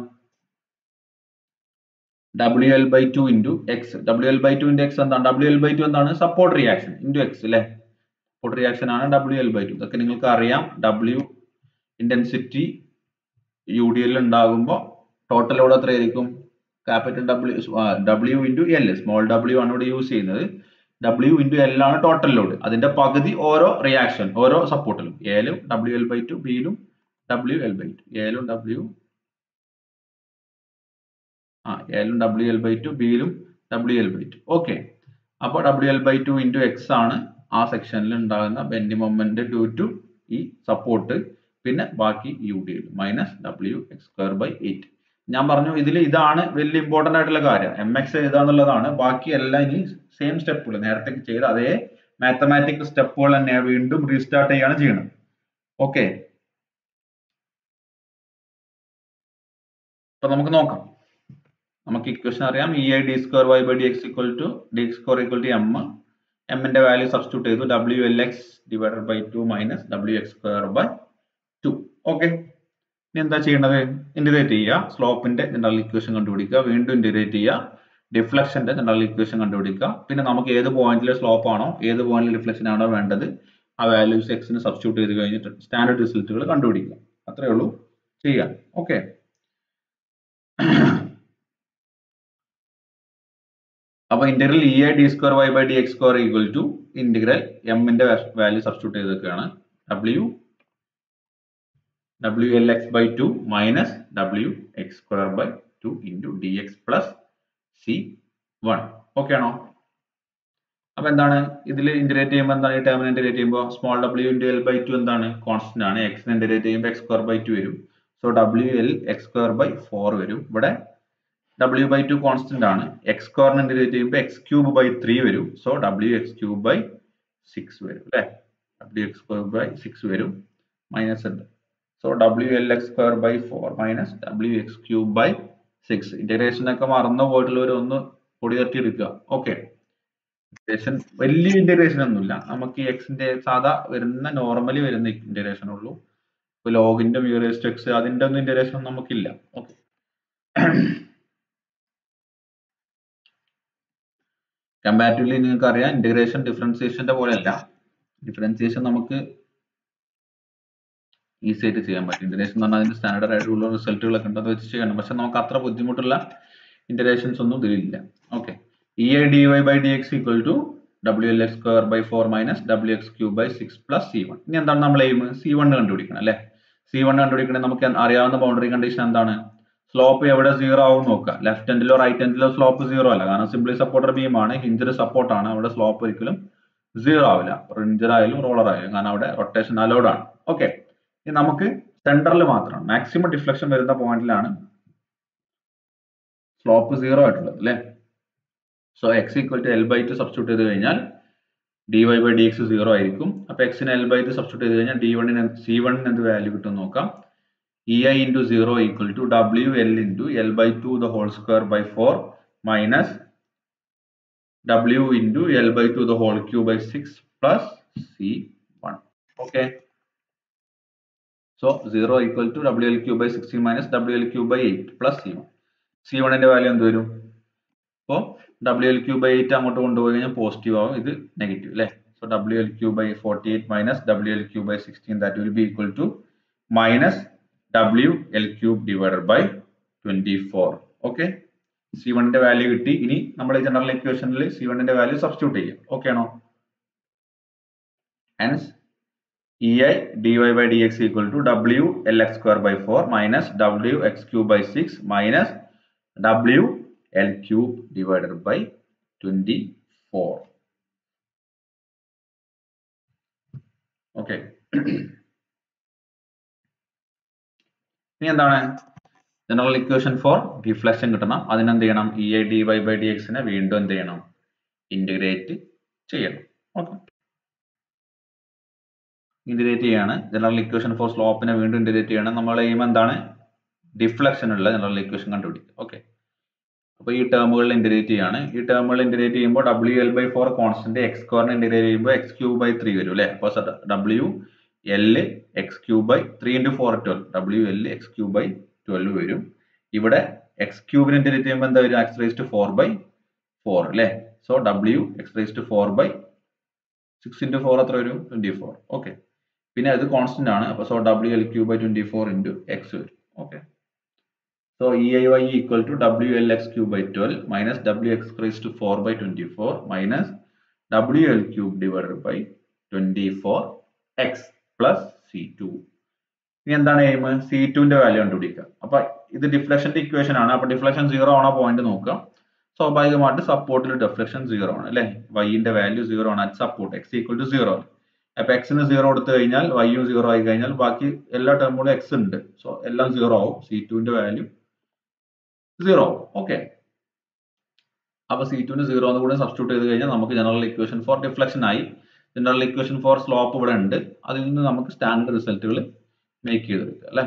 Speaker 1: W L by two into X W L by two into X എന്താണ് ഡബ്ല്യു എൽ ബൈ ടു എന്താണ് സപ്പോർട്ട് റിയാക്ഷൻ ഇൻറ്റു എക്സ് അല്ലെ സപ്പോർട്ട് റിയാക്ഷൻ ആണ് ഡബ്ല്യു എൽ ബൈ ടു ഇതൊക്കെ നിങ്ങൾക്ക് അറിയാം W intensity U D L ഉണ്ടാകുമ്പോൾ ടോട്ടൽ ലോഡ് എത്രയായിരിക്കും capital W W into L small W ആണ് ഇവിടെ യൂസ് ചെയ്യുന്നത് ഡബ്ല്യു ഇൻറ്റു എൽ ആണ് ടോട്ടൽ ലോഡ് അതിന്റെ പകുതി ഓരോ റിയാക്ഷൻ ഓരോ സപ്പോർട്ടിലും എയിലും ഡബ്ല്യു എൽ ബൈ ടു ബിയിലും ഡബ്ല്യു എൽ ബൈ ടു എയിലും ഡബ്ല്യു ആ എയിലും ഡബ്ല്യു എൽ ബൈ ടു ബിയിലും W L by two okay അപ്പോൾ W L by two into X ആണ് ആ സെക്ഷനിൽ ഉണ്ടാകുന്ന ബെൻഡി മൊമെന്റ് ഡ്യൂ ടു ഈ സപ്പോർട്ട് പിന്നെ ബാക്കി U D L minus W X square by eight ഞാൻ പറഞ്ഞു ഇതിൽ ഇതാണ് വലിയ ഇമ്പോർട്ടന്റ് ആയിട്ടുള്ള കാര്യം എം എക്സ് എഴുതാന്നുള്ളതാണ് ബാക്കി എല്ലാം ഇനി സെയിം സ്റ്റെപ്പുകൾ നേരത്തെ ചെയ്ത അതേ മാത്തമാറ്റിക് സ്റ്റെപ്പുകൾ തന്നെ വീണ്ടും റീസ്റ്റാർട്ട് ചെയ്യാണ് ചെയ്യുന്നത് ഓക്കെ അപ്പൊ നമുക്ക് നോക്കാം നമുക്ക് ഇക്വേഷൻ അറിയാം E I D square Y by D X equal to D square equal to M എമ്മിന്റെ വാല്യൂ സബ്സ്റ്റിറ്റ്യൂട്ട് ചെയ്തു W L X divided by two minus W X square by two okay ഇനി എന്താ ചെയ്യേണ്ടത് ഇന്റഗ്രേറ്റ് ചെയ്യുക സ്ലോപ്പിന്റെ ജനറൽ ഇക്വേഷൻ കണ്ടുപിടിക്കുക വീണ്ടും ഇന്റഗ്രേറ്റ് ചെയ്യുക ഡിഫ്ലക്ഷന്റെ ജനറൽ ഇക്വേഷൻ കണ്ടുപിടിക്കുക പിന്നെ നമുക്ക് ഏത് പോയിന്റിലെ സ്ലോപ്പ് ആണോ ഏത് പോയിന്റിൽ ഡിഫ്ലക്ഷൻ ആണോ വേണ്ടത് ആ വാല്യൂസ് എക്സിന് സബ്സ്റ്റിറ്റ്യൂട്ട് ചെയ്ത് കഴിഞ്ഞിട്ട് സ്റ്റാൻഡേർഡ് റിസൾട്ടുകൾ കണ്ടുപിടിക്കുക അത്രേ ഉള്ളൂ ചെയ്യാൻ ഓക്കെ അപ്പൊ integral E I D square Y by D X square equal to integral എമ്മിന്റെ വാല്യൂ സബ്സ്റ്റിറ്റ്യൂട്ട് ചെയ്തൊക്കെയാണ് W W L X by two minus W X square by two into D X plus C one okay ആണോ അപ്പൊ എന്താണ് ഇതിൽ ഇന്റഗ്രേറ്റ് ചെയ്യുമ്പോൾ എന്താണ് ഈ ടേമിനെ ഇന്റഗ്രേറ്റ് ചെയ്യുമ്പോൾ small W into L by two എന്താണ് കോൺസ്റ്റന്റ് ആണ് എക്സിനെ ഇന്റഗ്രേറ്റ് ചെയ്യുമ്പോൾ എക്സ് സ്ക്വയർ ബൈ ടു വരും so W L X square by four വരും ഇവിടെ ഡബ്ല്യു ബൈ ടു കോൺസ്റ്റന്റ് ആണ് എക്സ് സ്ക്വയറിന് ഇന്റഗ്രേറ്റ് ചെയ്യുമ്പോൾ എക്സ് ക്യൂബ് ബൈ ത്രീ വരും so W X cube by six വരും അല്ലെ W X square by six വരും മൈനസ് ഉണ്ട് so W L X square by four minus W X cube by six integration ഒക്കെ മറന്നു പോയിട്ടുള്ളവർ ഒന്ന് പൊടി തട്ടി എടുക്കുക ഓക്കെ ഇന്റഗ്രേഷൻ വലിയ ഇന്റഗ്രേഷൻ ഒന്നുമില്ല നമുക്ക് ഈ എക്സിന്റെ സാധാ വരുന്ന നോർമലി വരുന്ന ഇന്റഗ്രേഷൻ ഉള്ളൂ ഇപ്പൊ ലോഗിന്റെ മ്യൂറിയസ്റ്റ് എക്സ് അതിന്റെ ഒന്നും ഇന്റഗ്രേഷൻ നമുക്കില്ല ഓക്കെ കമ്പാരിറ്റീവ്ലി നിങ്ങൾക്ക് അറിയാം ഇന്റഗ്രേഷൻ ഡിഫറൻസിയേഷന്റെ പോലെയല്ല ഡിഫറൻസിയേഷൻ നമുക്ക് ഈസി ആയിട്ട് ചെയ്യാൻ പറ്റും ഇന്റഗ്രേഷൻ എന്ന് പറഞ്ഞാൽ അതിന്റെ സ്റ്റാൻഡേർഡ് ആയിട്ടുള്ള റിസൾട്ടുകളൊക്കെ ഉണ്ട് അത് വെച്ച് ചെയ്യണം പക്ഷെ നമുക്ക് അത്ര ബുദ്ധിമുട്ടുള്ള ഇന്റഗ്രേഷൻസ് ഒന്നും ഇതിലില്ല okay E I D Y by D X equal to W L X square by four minus W X cube by six plus C one ഇനി എന്താണ് നമ്മൾ എയിം സി വൺ കണ്ടുപിടിക്കണം അല്ലെ സി വൺ കണ്ടുപിടിക്കണേ നമുക്ക് അറിയാവുന്ന ബൗണ്ടറി കണ്ടീഷൻ എന്താണ് സ്ലോപ്പ് എവിടെ സീറോ ആവും നോക്കുക ലെഫ്റ്റ് എൻഡിലോ റൈറ്റ് എൻഡിലോ സ്ലോപ്പ് സീറോ അല്ല കാരണം സിംപ്ലി സപ്പോർട്ടർ ബീം ആണ് ഹിഞ്ചഡ് സപ്പോർട്ട് ആണ് അവിടെ സ്ലോപ്പ് ഒരിക്കലും സീറോ ആവില്ല റിഞ്ചർ ആയാലും റോളർ ആയാലും കാരണം അവിടെ റൊട്ടേഷൻ അലൗഡ് ആണ് ഓക്കെ ഇനി നമുക്ക് സെന്ററിൽ മാത്രമാണ് മാക്സിമം ഡിഫ്ലക്ഷൻ വരുന്ന പോയിന്റിലാണ് സ്ലോപ്പ് സീറോ ആയിട്ടുള്ളത് അല്ലേ so X equal to L by two substitute ചെയ്ത് കഴിഞ്ഞാൽ D Y by D X zero ആയിരിക്കും അപ്പൊ എക്സിന് എൽ ബൈ ടു സബ്സ്റ്റിറ്റ്യൂട്ട് ചെയ്ത് കഴിഞ്ഞാൽ ഡി വണ്ണിന് സി വണ്ണിന് എന്ത് വാല്യൂ കിട്ടും നോക്കാം E I into zero equal to W L into L by two the whole square by four minus W into L by two the whole cube by six plus C one okay so zero equal to W L cube by sixteen minus W L cube by eight plus C one C വണ്ണിന്റെ വാല്യൂ എന്ത് വരും അപ്പോൾ W L cube by eight അങ്ങോട്ട് കൊണ്ടുപോയി കഴിഞ്ഞാൽ പോസിറ്റീവ് ആവും ഇത് നെഗറ്റീവ് അല്ലേ so W L cube by forty eight minus W L cube by sixteen that will be equal to minus W L cube divided by twenty four okay C വണ്ണിന്റെ വാല്യൂ കിട്ടി ഇനി നമ്മൾ ജനറൽ ഇക്വേഷനിൽ സി വണ്ണിന്റെ വാല്യൂ സബ്സ്റ്റിറ്റ്യൂട്ട് ചെയ്യാം ഓക്കെ ആണോ hence E I D Y by D X equal to W L X square by four minus W X cube by six minus W L cube divided by twenty four okay ഇനി എന്താണ് ജനറൽ ഇക്വേഷൻ ഫോർ ഡിഫ്ലക്ഷൻ കിട്ടണം അതിനെന്ത് ചെയ്യണം E I D Y by D എക്സിനെ വീണ്ടും എന്ത് ചെയ്യണം ഇന്റഗ്രേറ്റ് ചെയ്യണം ഓക്കെ ഇന്റഗ്രേറ്റ് ചെയ്യാണ് ജനറൽ ഇക്വേഷൻ ഫോർ സ്ലോപ്പിനെ വീണ്ടും ഇന്റഗ്രേറ്റ് ചെയ്യണം നമ്മൾ എയിം എന്താണ് ഡിഫ്ലക്ഷൻ ഉള്ള ജനറൽ ഇക്വേഷൻ കണ്ടുപിടിക്കുക ഓക്കെ അപ്പോൾ ഈ ടേമുകളിൽ ഇന്റഗ്രേറ്റ് ചെയ്യാണ് ഈ ടേമുകളിൽ ഇന്റഗ്രേറ്റ് ചെയ്യുമ്പോൾ W L by four constant X സ്ക്വയറിനെ ഇന്റഗ്രേറ്റ് ചെയ്യുമ്പോൾ എക്സ് ക്യൂബ് ബൈ ത്രീ വരും അല്ലേ അപ്പോൾ W L X cube by three into four twelve W L X cube by twelve വരും ഇവിടെ എക്സ് ക്യൂബിന് ഇന്റഗ്രേറ്റ് ചെയ്യുമ്പോൾ എന്താ വരും X raised four by four അല്ലേ so W X raised four by six into four എത്ര വരും ട്വന്റി ഫോർ ഓക്കെ പിന്നെ അത് കോൺസ്റ്റന്റ് ആണ് അപ്പോൾ so W L cube by twenty four into X വരും okay so E I Y equal to W L X cube by twelve minus W X raise to four by twenty four minus W L cube divided by twenty four X plus C two ഇനി എന്താണ് എയിം സി ടുവിന്റെ വാല്യൂ കണ്ടുപിടിക്കുക അപ്പൊ ഇത് ഡിഫ്ലക്ഷന്റെ ഇക്വേഷൻ ആണ് അപ്പൊ ഡിഫ്ലക്ഷൻ സീറോ ആണോ പോയിന്റ് നോക്കുക സ്വാഭാവികമായിട്ട് സപ്പോർട്ടിൽ ഡിഫ്ലക്ഷൻ സീറോ ആണ് അല്ലെ വൈന്റെ വാല്യൂ സീറോ ആണ് at support X equal to zero ആണ് അപ്പൊ എക്സിന് സീറോ കൊടുത്തു കഴിഞ്ഞാൽ വൈയും സീറോ ആയി കഴിഞ്ഞാൽ ബാക്കി എല്ലാ ടേമുകളും എക്സ് ഉണ്ട് സോ എല്ലാം സീറോ ആവും സി ടുവിന്റെ വാല്യൂ സീറോ ഓക്കെ അപ്പൊ സി ടുവിന് സീറോ എന്ന് കൂടെ സബ്സ്റ്റിറ്റ്യൂട്ട് ചെയ്ത് കഴിഞ്ഞാൽ നമുക്ക് ജനറൽ ഇക്വേഷൻ ഫോർ ഡിഫ്ലക്ഷൻ ആയി ജനറൽ ഇക്വേഷൻ ഫോർ സ്ലോപ്പ് ഇവിടെ ഉണ്ട് അതിൽ നിന്ന് നമുക്ക് സ്റ്റാൻഡേർഡ് റിസൾട്ടുകൾ മേക്ക് ചെയ്തെടുക്കുക അല്ലെ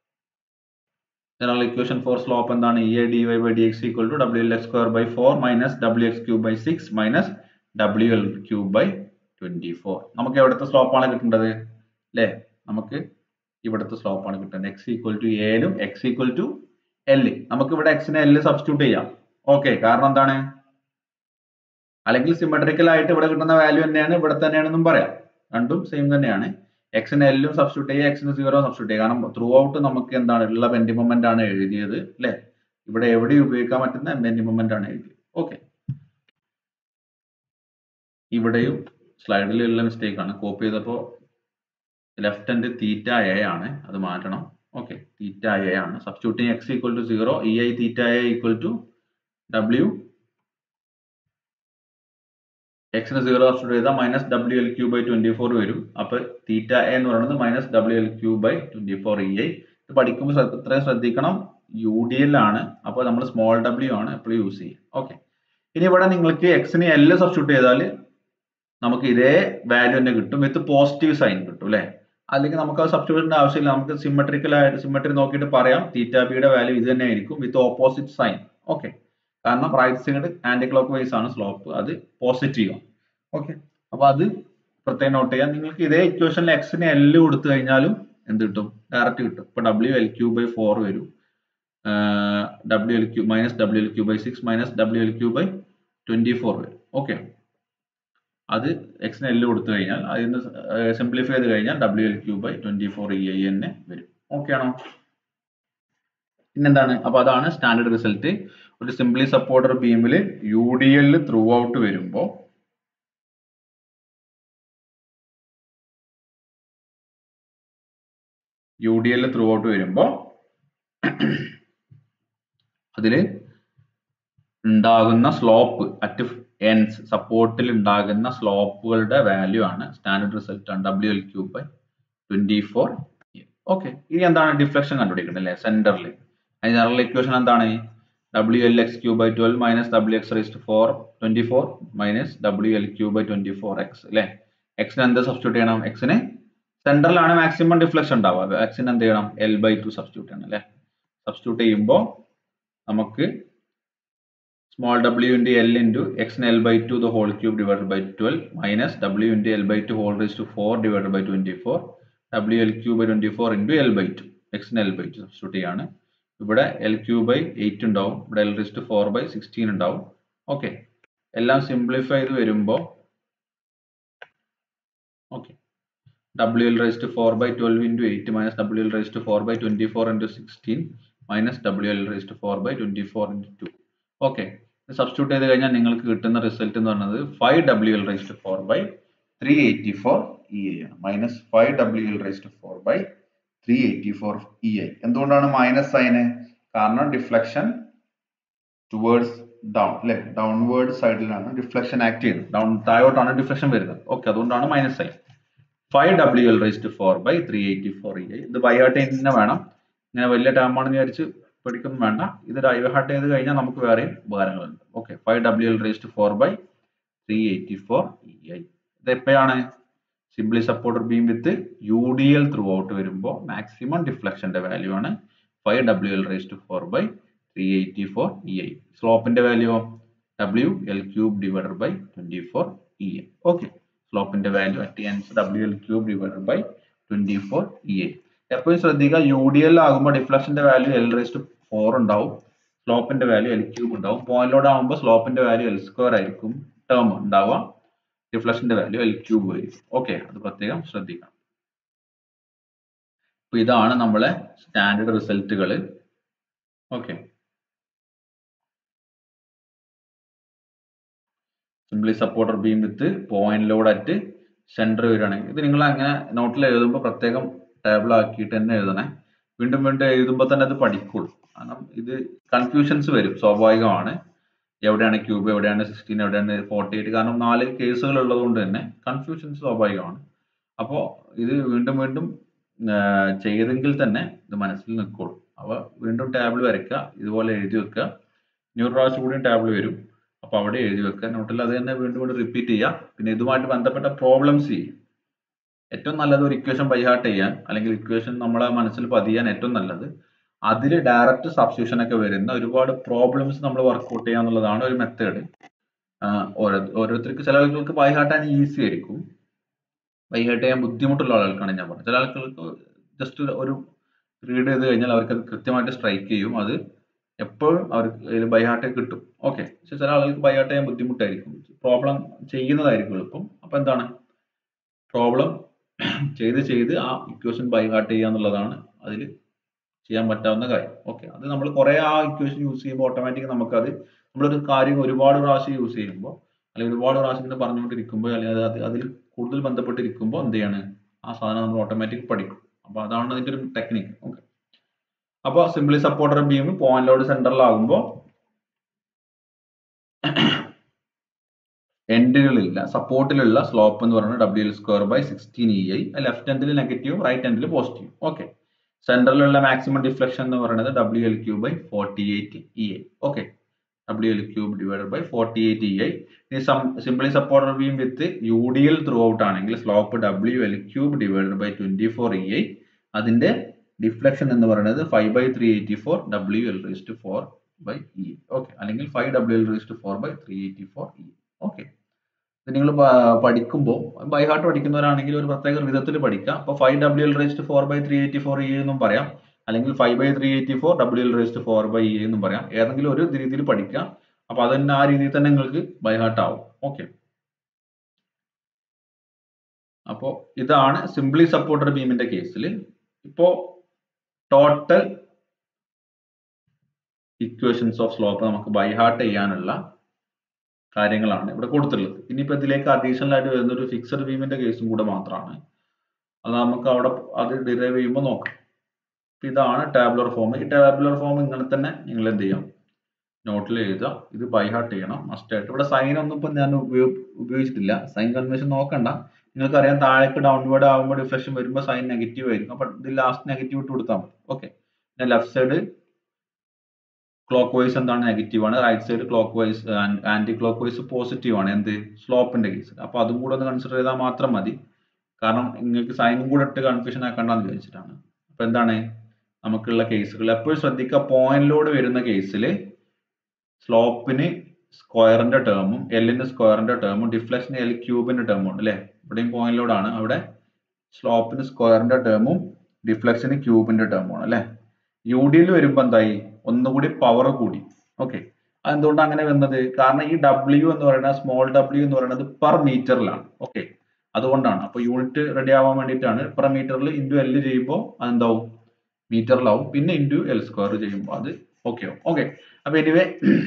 Speaker 1: ജനറൽ ഇക്വേഷൻ ഫോർ സ്ലോപ്പ് എന്താണ് E A D Y by D X equal to W L X square by four minus W X cube by six minus W L cube by twenty four നമുക്ക് എവിടുത്തെ സ്ലോപ്പാണ് കിട്ടേണ്ടത് അല്ലേ നമുക്ക് ഇവിടുത്തെ സ്ലോപ്പാണ് കിട്ടുന്നത് എക്സ് ഈക്വൽ ടു എയിലും എക്സ് ഈക്വൽ ടു എൽ നമുക്ക് ഇവിടെ എക്സിനെ എൽ സബ്സ്റ്റിറ്റ്യൂട്ട് ചെയ്യാം ഓക്കെ കാരണം എന്താണ് അല്ലെങ്കിൽ സിമെട്രിക്കൽ ആയിട്ട് ഇവിടെ കിട്ടുന്ന വാല്യൂ തന്നെയാണ് ഇവിടെ തന്നെയാണെന്നും പറയാം രണ്ടും സെയിം തന്നെയാണ് എക്സിന് എല്ലും സബ്സ്റ്റിറ്റ്യൂട്ട് ചെയ്യുക എക്സിന് സീറോ സബ്സ്റ്റിറ്റ്യൂട്ട് ചെയ്യുക കാരണം ത്രൂ ഔട്ട് നമുക്ക് എന്താണ് ഉള്ള ബെൻഡി മൊമെന്റ് ആണ് എഴുതിയത് അല്ലെ ഇവിടെ എവിടെയും ഉപയോഗിക്കാൻ പറ്റുന്ന ബെൻഡി മൊമെന്റ് ആണ് എഴുതിയത് ഓക്കെ ഇവിടെയും സ്ലൈഡിലുള്ള മിസ്റ്റേക്ക് ആണ് കോപ്പി ചെയ്തപ്പോൾ ലെഫ്റ്റ് ഹാൻഡ് തീറ്റ എ ആണ് അത് മാറ്റണം ഓക്കെ തീറ്റ എ ആണ് substituting X equal to zero E I theta A equal to W എക്സിന് സീറോ സബ്സ്റ്റിറ്റ്യൂട്ട് ചെയ്താൽ minus W L cube by twenty four വരും അപ്പൊ തീറ്റ എ എന്ന് പറയുന്നത് minus W L cube by twenty four E I ഇത് പഠിക്കുമ്പോൾ ഇത്രയും ശ്രദ്ധിക്കണം യു ഡി എൽ ആണ് അപ്പോൾ നമ്മൾ സ്മോൾ ഡബ്ല്യു ആണ് എപ്പോഴും യൂസ് ചെയ്യുക ഓക്കെ ഇനി ഇവിടെ നിങ്ങൾക്ക് എക്സിന് എൽ സബ്സ്റ്റിറ്റ്യൂട്ട് ചെയ്താൽ നമുക്ക് ഇതേ വാല്യൂ തന്നെ കിട്ടും വിത്ത് പോസിറ്റീവ് സൈൻ കിട്ടും അല്ലെ അല്ലെങ്കിൽ നമുക്ക് അത് സബ്സ്റ്റിറ്റ്യൂഷന്റെ ആവശ്യമില്ല നമുക്ക് സിമെട്രിക്കൽ ആയിട്ട് സിമെട്രി നോക്കിയിട്ട് പറയാം തീറ്റ ബിയുടെ വാല്യൂ ഇത് തന്നെ ആയിരിക്കും വിത്ത് ഓപ്പോസിറ്റ് സൈൻ ഓക്കെ കാരണം right side clock vice ആണ് സ്ലോപ്പ് അത് പോസിറ്റീവ് ആണ് ഓക്കെ അപ്പൊ അത് പ്രത്യേകം നോട്ട് ചെയ്യാം നിങ്ങൾക്ക് ഇതേ ഇക്വേഷനിൽ എക്സിന് എൽ കൊടുത്തു കഴിഞ്ഞാലും എന്ത് കിട്ടും ഡയറക്റ്റ് കിട്ടും ഇപ്പൊ W L cube by four വരും W L cube minus W L cube by six minus W L cube by twenty four വരും ഓക്കെ അത് എക്സിന് എൽ കൊടുത്തു കഴിഞ്ഞാൽ അതിൽ നിന്ന് സിംപ്ലിഫൈ ചെയ്ത് കഴിഞ്ഞാൽ W L cube by twenty four E I തന്നെ വരും ഓക്കെ ആണോ പിന്നെന്താണ് അപ്പൊ അതാണ് സ്റ്റാൻഡേർഡ് റിസൾട്ട് ഒരു സിംപ്ലി സപ്പോർട്ടർ ബീമിൽ U D L throughout വരുമ്പോൾ U D L throughout വരുമ്പോൾ അതിൽ ഉണ്ടാകുന്ന സ്ലോപ്പ് അറ്റ് എൻസ് സപ്പോർട്ടിൽ ഉണ്ടാകുന്ന സ്ലോപ്പുകളുടെ വാല്യൂ ആണ് സ്റ്റാൻഡേർഡ് റിസൾട്ട് ആണ് W L cube by twenty four okay ഇനി എന്താണ് ഡിഫ്ലക്ഷൻ കണ്ടുപിടിക്കുന്നത് അല്ലേ സെന്ററിൽ അതിന് ജനറൽ ഇക്വേഷൻ എന്താണ് W L X cube by twelve minus W X raised four twenty four minus W L cube by twenty four X അല്ലേ എക്സിന് എന്ത് സബ്സ്റ്റിറ്റ്യൂട്ട് ചെയ്യണം എക്സിന് സെന്ററിലാണ് മാക്സിമം ഡിഫ്ലക്ഷൻ ഉണ്ടാവുക എക്സിന് എന്ത് ചെയ്യണം എൽ ബൈ ടു സബ്സ്റ്റിറ്റ്യൂട്ട് ചെയ്യണം അല്ലേ സബ്സ്റ്റിറ്റ്യൂട്ട് ചെയ്യുമ്പോൾ നമുക്ക് small W into L into എക്സിന് L by two the whole cube divide by twelve minus W into L by two whole raise to four divide by twenty four W L cube by twenty four into L by two എക്സിന് എൽ ബൈ ടു സബ്സ്റ്റിറ്റ്യൂട്ട് ചെയ്യാണ് ഇവിടെ എൽ ക്യൂബ് ബൈ എയ്റ്റ് ഉണ്ടാവും ഇവിടെ L raise to four by sixteen ഉണ്ടാവും ഓക്കെ എല്ലാം സിംപ്ലിഫൈ ചെയ്ത് വരുമ്പോൾ okay W L raise to four by twelve into eight minus W L raise to four by twenty four into sixteen minus W L raise to four by twenty four into two okay substitute ചെയ്ത് കഴിഞ്ഞാൽ നിങ്ങൾക്ക് കിട്ടുന്ന റിസൾട്ട് എന്ന് പറയുന്നത് five W L raise to four by three eighty four E I ആണ് minus five W L raise to four by three eighty four E I എന്തുകൊണ്ടാണ് മൈനസ് സൈന് കാരണം ഡിഫ്ലക്ഷൻ ടുവേർഡ്സ് ഡൗൺ അല്ലെ ഡൗൺവേർഡ് സൈഡിലാണ് ഡിഫ്ലക്ഷൻ ആക്ട് ചെയ്യുന്നത് ഡൗൺ താഴോട്ടാണ് ഡിഫ്ലക്ഷൻ വരുന്നത് ഓക്കെ അതുകൊണ്ടാണ് minus sign five W L raise to four by three eighty four E I ഇത് ബൈ ഹാർട്ട് തന്നെ വേണം ഇങ്ങനെ വലിയ ടേം ആണെന്ന് വിചാരിച്ച് പഠിക്കൊന്നും വേണ്ട ഇത് ഡൈ ഹാർട്ട് ചെയ്ത് കഴിഞ്ഞാൽ നമുക്ക് വേറെയും ഉപകാരങ്ങളുണ്ട് okay five W L raise to four by three eighty four E I ഇത് എപ്പോഴാണ് simply supporter beam with U D L throughout വരുമ്പോൾ മാക്സിമം ഡിഫ്ലക്ഷന്റെ വാല്യൂ ആണ് five W L raise to four by three eighty four E I സ്ലോപ്പിന്റെ value W L cube divided by twenty four E I okay സ്ലോപ്പിന്റെ value at ends W L cube divided by twenty four E I എപ്പോഴും ശ്രദ്ധിക്കുക യു ഡി എൽ ആകുമ്പോൾ ഡിഫ്ലക്ഷന്റെ value L raise to four ഉണ്ടാവും സ്ലോപ്പിന്റെ വാല്യൂ എൽ ക്യൂബ് ഉണ്ടാവും പോയിന്റിലോട് ആകുമ്പോൾ സ്ലോപ്പിന്റെ വാല്യൂ എൽ സ്ക്വയർ ആയിരിക്കും ടേം ഉണ്ടാവുക ഡിഫ്ലക്ഷന്റെ വാല്യൂ എൽ ക്യൂബ് ആയിരിക്കും ഓക്കെ അത് പ്രത്യേകം ശ്രദ്ധിക്കണം അപ്പൊ ഇതാണ് നമ്മളെ സ്റ്റാൻഡേർഡ് റിസൾട്ടുകൾ okay simply supporter beam with point load at center വരികയാണെങ്കിൽ ഇത് നിങ്ങൾ അങ്ങനെ നോട്ടിൽ എഴുതുമ്പോൾ പ്രത്യേകം ടേബിൾ ആക്കിയിട്ട് തന്നെ എഴുതണേ വീണ്ടും വീണ്ടും എഴുതുമ്പോൾ തന്നെ അത് പഠിക്കുള്ളൂ കാരണം ഇത് കൺഫ്യൂഷൻസ് വരും സ്വാഭാവികമാണ് എവിടെയാണ് ക്യൂബ് എവിടെയാണ് സിക്സ്റ്റീൻ എവിടെയാണ് ഫോർട്ടി എയ്റ്റ് കാരണം നാല് കേസുകൾ ഉള്ളത് കൊണ്ട് തന്നെ കൺഫ്യൂഷൻസ് സ്വാഭാവികമാണ് അപ്പോൾ ഇത് വീണ്ടും വീണ്ടും ചെയ്തെങ്കിൽ തന്നെ ഇത് മനസ്സിൽ നിൽക്കുള്ളൂ അവ വീണ്ടും ടാബിൾ വരയ്ക്കുക ഇതുപോലെ എഴുതി വെക്കുക ഇനി ഒരു പ്രാവശ്യം കൂടിയും ടാബിൾ വരും അപ്പൊ അവിടെ എഴുതി വെക്കുക നോട്ടിൽ അത് തന്നെ വീണ്ടും വീണ്ടും റിപ്പീറ്റ് ചെയ്യുക പിന്നെ ഇതുമായിട്ട് ബന്ധപ്പെട്ട പ്രോബ്ലംസ് ചെയ്യും ഏറ്റവും നല്ലത് ഒരു ഇക്വേഷൻ ബൈഹാർട്ട് ചെയ്യാൻ അല്ലെങ്കിൽ ഇക്വേഷൻ നമ്മളെ മനസ്സിൽ പതിയാൻ ഏറ്റവും നല്ലത് അതിൽ ഡയറക്റ്റ് സബ്സ്റ്റിറ്റ്യൂഷൻ ഒക്കെ വരുന്ന ഒരുപാട് പ്രോബ്ലംസ് നമ്മൾ വർക്ക്ഔട്ട് ചെയ്യുക എന്നുള്ളതാണ് ഒരു മെത്തേഡ് ഓരോരുത്തർക്ക് ചില ആളുകൾക്ക് ബൈഹാർട്ട് ചെയ്യാൻ ഈസി ആയിരിക്കും ബൈഹാർട്ട് ചെയ്യാൻ ബുദ്ധിമുട്ടുള്ള ആളുകൾക്കാണ് ഞാൻ പറഞ്ഞത് ചില ആളുകൾക്ക് ജസ്റ്റ് ഒരു റീഡ് ചെയ്ത് കഴിഞ്ഞാൽ അവർക്ക് അത് കൃത്യമായിട്ട് സ്ട്രൈക്ക് ചെയ്യും അത് എപ്പോഴും അവർക്ക് ബൈഹാർട്ട് കിട്ടും ഓക്കെ പക്ഷെ ചില ആളുകൾക്ക് ബൈഹാർട്ട് ചെയ്യാൻ ബുദ്ധിമുട്ടായിരിക്കും പ്രോബ്ലം ചെയ്യുന്നതായിരിക്കും എളുപ്പം അപ്പൊ എന്താണ് പ്രോബ്ലം ചെയ്ത് ചെയ്ത് ആ ഇക്വേഷൻ ബൈഹാർട്ട് ചെയ്യുക എന്നുള്ളതാണ് അതിൽ ചെയ്യാൻ പറ്റാവുന്ന കാര്യം ഓക്കെ അത് നമ്മൾ കുറെ ആ ഇക്വേഷൻ യൂസ് ചെയ്യുമ്പോൾ ഓട്ടോമാറ്റിക് നമുക്കത് നമ്മളൊരു കാര്യം ഒരുപാട് പ്രാവശ്യം യൂസ് ചെയ്യുമ്പോൾ അല്ലെങ്കിൽ ഒരുപാട് പ്രാവശ്യം ഇങ്ങനെ പറഞ്ഞുകൊണ്ടിരിക്കുമ്പോൾ അല്ലെങ്കിൽ അത് അതിൽ കൂടുതൽ ബന്ധപ്പെട്ടിരിക്കുമ്പോൾ എന്ത് ചെയ്യാണ് ആ സാധനം നമ്മൾ ഓട്ടോമാറ്റിക് പഠിക്കും അപ്പൊ അതാണ് അതിന്റെ ഒരു ടെക്നിക്ക് ഓക്കെ അപ്പോൾ simply supporter beam point load സെന്ററിലാകുമ്പോൾ എൻഡുകളില്ല സപ്പോർട്ടിലുള്ള സ്ലോപ്പ് എന്ന് പറയുന്നത് W L square by sixteen E I left എൻഡിൽ നെഗറ്റീവ് റൈറ്റ് എൻഡിൽ പോസിറ്റീവ് ഓക്കെ സെൻട്രലിലുള്ള മാക്സിമം ഡിഫ്ലക്ഷൻ എന്ന് പറയുന്നത് W L cube by forty eight E I okay W L cube divided by forty eight E I ഇനി simply supporter beam with U D L throughout ആണെങ്കിൽ slope W L cube divided by twenty four E I അതിന്റെ ഡിഫ്ലക്ഷൻ എന്ന് പറയുന്നത് five by three eighty four W L raised four by E okay അല്ലെങ്കിൽ five W L raised four by three eighty four E okay ഇത് നിങ്ങൾ പഠിക്കുമ്പോൾ ബൈ ഹാർട്ട് പഠിക്കുന്നവരാണെങ്കിൽ ഒരു പ്രത്യേക വിധത്തിൽ പഠിക്കാം അപ്പോൾ five W L raised four by three eighty four E എന്നും പറയാം അല്ലെങ്കിൽ five by three eighty four W L raised four by E എന്നും പറയാം ഏതെങ്കിലും ഒരു രീതിയിൽ പഠിക്കാം അപ്പൊ അത് തന്നെ ആ രീതിയിൽ തന്നെ നിങ്ങൾക്ക് ബൈ ഹാർട്ട് ആവും ഓക്കെ അപ്പോ ഇതാണ് സിംപ്ലി സപ്പോർട്ടർ ബീമിന്റെ കേസിൽ ഇപ്പോ ടോട്ടൽ ഇക്വേഷൻസ് ഓഫ് സ്ലോപ്പ് നമുക്ക് ബൈ ഹാർട്ട് ചെയ്യാനുള്ള കാര്യങ്ങളാണ് ഇവിടെ കൊടുത്തിട്ടുള്ളത് ഇനിയിപ്പോ ഇതിലേക്ക് അഡീഷണൽ ആയിട്ട് വരുന്ന ഒരു ഫിക്സഡ് ബീമിന്റെ കേസും കൂടെ മാത്രമാണ് അത് നമുക്ക് അവിടെ അത് ഡിറൈവ് ചെയ്യുമ്പോൾ നോക്കാം ഇതാണ് ടാബുലർ ഫോം ഈ ടാബുലർ ഫോം ഇങ്ങനെ തന്നെ നിങ്ങൾ എന്ത് ചെയ്യാം നോട്ടിൽ എഴുതുക ഇത് ബൈ ഹാർട്ട് ചെയ്യണം മസ്റ്റ് ആയിട്ട് ഇവിടെ സൈൻ ഒന്നും ഇപ്പം ഞാൻ ഉപയോഗിച്ചിട്ടില്ല സൈൻ കൺവെൻഷൻ നോക്കണ്ട നിങ്ങൾക്കറിയാം താഴേക്ക് ഡൗൺവേർഡ് ആകുമ്പോൾ ഡിഫ്ലക്ഷൻ വരുമ്പോൾ സൈൻ നെഗറ്റീവ് ആയിരിക്കും അപ്പൊ ഇത് ലാസ്റ്റ് നെഗറ്റീവ് ഇട്ട് കൊടുത്താൽ മതി ഓക്കെ പിന്നെ ലെഫ്റ്റ് സൈഡ് ക്ലോക്ക് വൈസ് എന്താണ് നെഗറ്റീവ് ആണ് right side clockwise clock vice positive ആണ് എന്ത് സ്ലോപ്പിന്റെ കേസ് അപ്പൊ അതും കൂടെ ഒന്ന് കൺസിഡർ ചെയ്താൽ മാത്രം മതി കാരണം നിങ്ങൾക്ക് സൈനും കൂടെ ഇട്ട് കൺഫ്യൂഷൻ ആക്കണ്ടെന്ന് വിചാരിച്ചിട്ടാണ് അപ്പൊ എന്താണ് നമുക്കുള്ള കേസുകൾ എപ്പോഴും ശ്രദ്ധിക്കുക പോയിന്റിലോട് വരുന്ന കേസിൽ സ്ലോപ്പിന് സ്ക്വയറിന്റെ ടേമും എല്ലിന് സ്ക്വയറിന്റെ ടേമും ഡിഫ്ലക്ഷന് എൽ ക്യൂബിന്റെ ടേമും ഉണ്ട് അല്ലെ ഇവിടെയും പോയിന്റിലോടാണ് അവിടെ സ്ലോപ്പിന് സ്ക്വയറിന്റെ ടേമും ഡിഫ്ലക്ഷന് ക്യൂബിന്റെ ടേമും ആണ് അല്ലെ യു ഡിയിൽ വരുമ്പോൾ എന്തായി ഒന്നുകൂടി പവർ കൂടി ഓക്കെ അതെന്തുകൊണ്ട് അങ്ങനെ വന്നത് കാരണം ഈ ഡബ്ല്യു എന്ന് പറയുന്നത് സ്മോൾ ഡബ്ല്യു എന്ന് പറയുന്നത് പെർ മീറ്ററിലാണ് ഓക്കെ അതുകൊണ്ടാണ് അപ്പൊ യൂണിറ്റ് റെഡി ആവാൻ വേണ്ടിയിട്ടാണ് പെർ മീറ്ററിൽ ഇൻറ്റു എൽ ചെയ്യുമ്പോൾ അതെന്താവും മീറ്ററിലാവും പിന്നെ ഇൻറ്റു എൽ സ്ക്വയർ ചെയ്യുമ്പോൾ അത് ഓക്കെ ആവും ഓക്കെ അപ്പൊ എനിവേ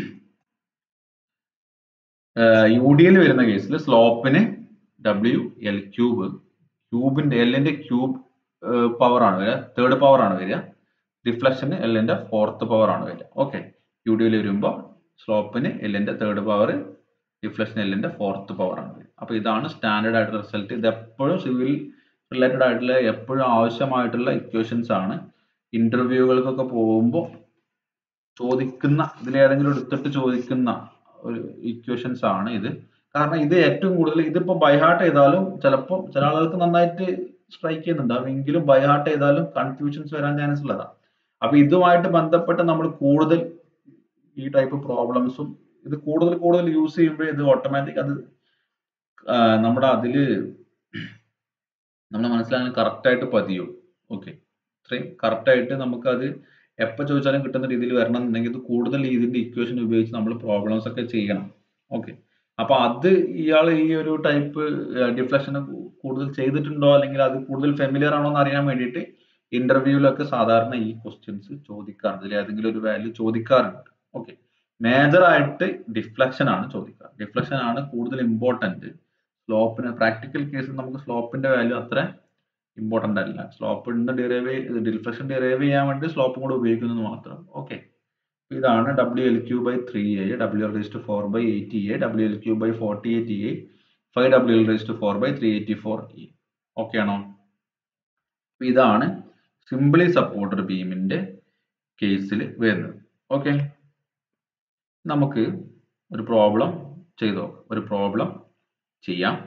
Speaker 1: യു ഡിയിൽ വരുന്ന കേസിൽ സ്ലോപ്പിന് ഡബ്ല്യു എൽ ക്യൂബ് ക്യൂബിന്റെ എല്ലിന്റെ ക്യൂബ് പവർ ആണ് വരിക തേർഡ് പവർ ആണ് വരിക ഡിഫ്ലക്ഷന് എല്ലിന്റെ ഫോർത്ത് പവർ ആണ് വരിക ഓക്കെ യു ഡിയിൽ വരുമ്പോൾ സ്ലോപ്പിന് എല്ലിന്റെ തേർഡ് പവർ ഡിഫ്ലക്ഷൻ എല്ലിന്റെ ഫോർത്ത് പവർ ആണ് വരിക അപ്പൊ ഇതാണ് സ്റ്റാൻഡേർഡ് ആയിട്ടുള്ള റിസൾട്ട് ഇത് എപ്പോഴും സിവിൽ റിലേറ്റഡ് ആയിട്ടുള്ള എപ്പോഴും ആവശ്യമായിട്ടുള്ള ഇക്വേഷൻസ് ആണ് ഇന്റർവ്യൂകൾക്കൊക്കെ പോകുമ്പോൾ ചോദിക്കുന്ന ഇതിലേതെങ്കിലും എടുത്തിട്ട് ചോദിക്കുന്ന ഒരു ഇക്വേഷൻസ് ആണ് ഇത് കാരണം ഇത് ഏറ്റവും കൂടുതൽ ഇതിപ്പോ ബൈഹാർട്ട് ചെയ്താലും ചിലപ്പോൾ ചില ആളുകൾക്ക് നന്നായിട്ട് സ്ട്രൈക്ക് ചെയ്യുന്നുണ്ടാവും എങ്കിലും ബൈഹാർട്ട് ചെയ്താലും കൺഫ്യൂഷൻസ് വരാൻ ചാൻസ് ഉള്ളതാണ് അപ്പൊ ഇതുമായിട്ട് ബന്ധപ്പെട്ട് നമ്മൾ കൂടുതൽ ഈ ടൈപ്പ് പ്രോബ്ലംസും ഇത് കൂടുതൽ കൂടുതൽ യൂസ് ചെയ്യുമ്പോൾ ഇത് ഓട്ടോമാറ്റിക് അത് നമ്മുടെ അതില് നമ്മളെ മനസ്സിലാകാൻ കറക്റ്റ് ആയിട്ട് പതിയും ഓക്കെ ഇത്രയും കറക്റ്റ് ആയിട്ട് നമുക്ക് അത് എപ്പോൾ ചോദിച്ചാലും കിട്ടുന്ന രീതിയിൽ വരണം എന്നുണ്ടെങ്കിൽ ഇത് കൂടുതൽ ഇതിന്റെ ഇക്വേഷൻ ഉപയോഗിച്ച് നമ്മൾ പ്രോബ്ലംസ് ഒക്കെ ചെയ്യണം ഓക്കെ അപ്പൊ അത് ഇയാൾ ഈ ഒരു ടൈപ്പ് ഡിഫ്ലക്ഷൻ കൂടുതൽ ചെയ്തിട്ടുണ്ടോ അല്ലെങ്കിൽ അത് കൂടുതൽ ഫെമിലിയർ ആണോ എന്ന് അറിയാൻ വേണ്ടിയിട്ട് ഇന്റർവ്യൂവിലൊക്കെ സാധാരണ ഈ ക്വസ്റ്റ്യൻസ് ചോദിക്കാറുണ്ട് ഇതിൽ ഏതെങ്കിലും ഒരു വാല്യൂ ചോദിക്കാറുണ്ട് ഓക്കെ മേജർ ആയിട്ട് ഡിഫ്ലക്ഷൻ ആണ് ചോദിക്കുക ഡിഫ്ലക്ഷൻ ആണ് കൂടുതൽ ഇമ്പോർട്ടന്റ് സ്ലോപ്പിന് പ്രാക്ടിക്കൽ കേസിൽ നമുക്ക് സ്ലോപ്പിന്റെ വാല്യൂ അത്ര ഇമ്പോർട്ടന്റ് അല്ല സ്ലോപ്പ് ഇന്ന് ഡിറൈവ് ഡിഫ്ലക്ഷൻ ഡിറൈവ് ചെയ്യാൻ വേണ്ടി സ്ലോപ്പും കൂടെ ഉപയോഗിക്കുന്നത് മാത്രം ഓക്കെ ഇതാണ് W L cube by three A W L raised four by eighty A W L cube by forty eight A five W L raised four by three eighty four E okay ആണോ ഇതാണ് സിംപിളി സപ്പോർട്ടർ ബീമിന്റെ കേസിൽ വരുന്നത് ഓക്കെ നമുക്ക് ഒരു പ്രോബ്ലം ചെയ്തോ ഒരു പ്രോബ്ലം ചെയ്യാം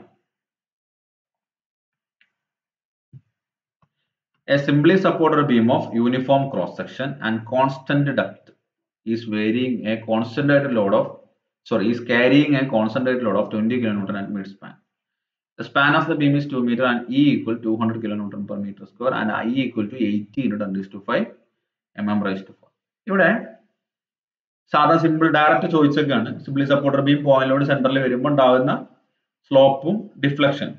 Speaker 1: A simply supported beam of uniform cross section and constant depth is varying a concentrated load of sorry is carrying a concentrated load of 20 kilonewton at mid span. The span of the beam is 2 meter and E equal to 200 kilonewton per meter square and I equal to 80 into 10 raised to 5 mm raised to 4. ഇവിടെ സാധാ സിമ്പിൾ ഡയറക്റ്റ് ചോദിച്ചൊക്കെയാണ് സിംപ്ലി സപ്പോർട്ടർ ബീം പോയിന്റിലോട് സെന്ററിൽ വരുമ്പോൾ ഉണ്ടാകുന്ന സ്ലോപ്പും deflection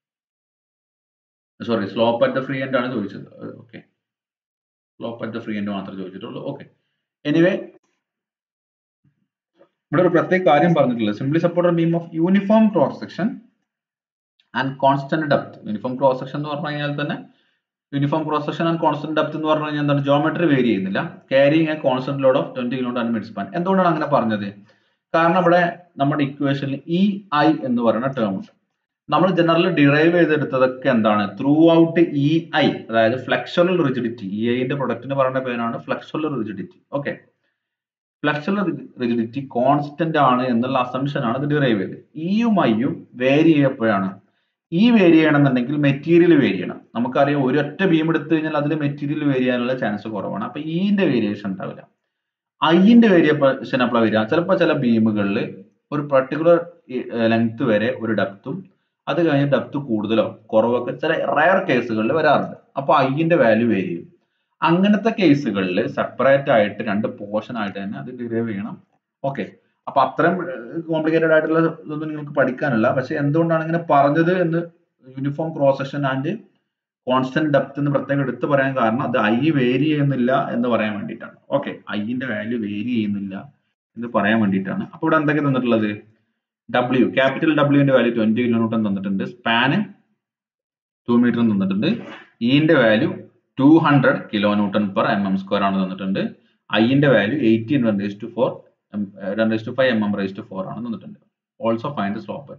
Speaker 1: sorry slope at the free end ആണ് ചോദിച്ചത് okay slope at the free end മാത്രമേ ചോദിച്ചിട്ടുള്ളൂ ഓക്കെ എനിവേ ഇവിടെ ഒരു പ്രത്യേക കാര്യം പറഞ്ഞിട്ടുള്ളത് simply supporter beam of uniform cross section and constant depth uniform cross section എന്ന് പറഞ്ഞു കഴിഞ്ഞാൽ തന്നെ uniform cross section and constant depth എന്ന് പറഞ്ഞു കഴിഞ്ഞാൽ എന്താണ് ജോമെട്രി വേരി ചെയ്യുന്നില്ല carrying A constant load of twenty kilometre and mid span എന്തുകൊണ്ടാണ് അങ്ങനെ പറഞ്ഞത് കാരണം ഇവിടെ നമ്മുടെ ഇക്വേഷനിൽ ഇ ഐ എന്ന് പറയുന്ന ടേം ഉണ്ട് നമ്മൾ ജനറൽ ഡിറൈവ് ചെയ്തെടുത്തതൊക്കെ എന്താണ് ത്രൂ ഔട്ട് ഇ ഐ അതായത് ഫ്ലെക്സുറൽ റിജിഡിറ്റി ഇ ഐന്റെ പ്രൊഡക്റ്റിന് പറയുന്ന പേരാണ് flexural rigidity okay flexural rigidity constant ആണ് എന്നുള്ള അസംഷൻ ആണ് ഇത് ഡിറൈവ് ചെയ്തത് ഇയും ഐയും വേരി ചെയ്യപ്പോഴാണ് ഈ വേരി ചെയ്യണമെന്നുണ്ടെങ്കിൽ മെറ്റീരിയൽ വേരി ചെയ്യണം നമുക്കറിയാം ഒരൊറ്റ ബീം എടുത്തു കഴിഞ്ഞാൽ അതിൽ മെറ്റീരിയൽ വേരി ചെയ്യാനുള്ള ചാൻസ് കുറവാണ് അപ്പൊ ഇന്റെ വേരിയേഷൻ ഉണ്ടാവില്ല ഐന്റെ വേരിയേഷൻ എപ്പോഴാണ് വരിക ചിലപ്പോൾ ചില ബീമുകളിൽ ഒരു പർട്ടിക്കുലർ ലെങ്ത് വരെ ഒരു ഡെപ്തും അത് കഴിഞ്ഞ് ഡെപ്ത് കൂടുതലോ കുറവൊക്കെ ചില റയർ കേസുകളിൽ വരാറുണ്ട് അപ്പോൾ ഐന്റെ വാല്യൂ വേരി ചെയ്യും അങ്ങനത്തെ കേസുകളിൽ സെപ്പറേറ്റ് ആയിട്ട് രണ്ട് പോർഷൻ ആയിട്ട് തന്നെ അത് ഡിറൈവ് ചെയ്യണം ഓക്കെ അപ്പൊ അത്രയും കോംപ്ലിക്കേറ്റഡ് ആയിട്ടുള്ള ഇതൊന്നും നിങ്ങൾക്ക് പഠിക്കാനില്ല പക്ഷെ എന്തുകൊണ്ടാണ് ഇങ്ങനെ പറഞ്ഞത് എന്ന് uniform cross section and constant depth എന്ന് പ്രത്യേകം എടുത്തു പറയാൻ കാരണം അത് ഐ വേരി ചെയ്യുന്നില്ല എന്ന് പറയാൻ വേണ്ടിയിട്ടാണ് ഓക്കെ ഐന്റെ വാല്യൂ വേരി ചെയ്യുന്നില്ല എന്ന് പറയാൻ വേണ്ടിയിട്ടാണ് അപ്പൊ ഇവിടെ എന്തൊക്കെ തന്നിട്ടുള്ളത് ഡബ്ല്യു ക്യാപിറ്റൽ ഡബ്ല്യുവിന്റെ വാല്യൂ ട്വന്റി കിലോമീറ്റർ തന്നിട്ടുണ്ട് സ്പാന് ടു മീറ്റർ തന്നിട്ടുണ്ട് ഇന്റെ value two hundred kilo newton per M M square ആണ് തന്നിട്ടുണ്ട് ഐന്റെ value eighteen raise to four raise to five M M raise to four ആണ് തന്നിട്ടുണ്ട് ഓൾസോ ഫൈൻഡ് സ്ലോപ്പ്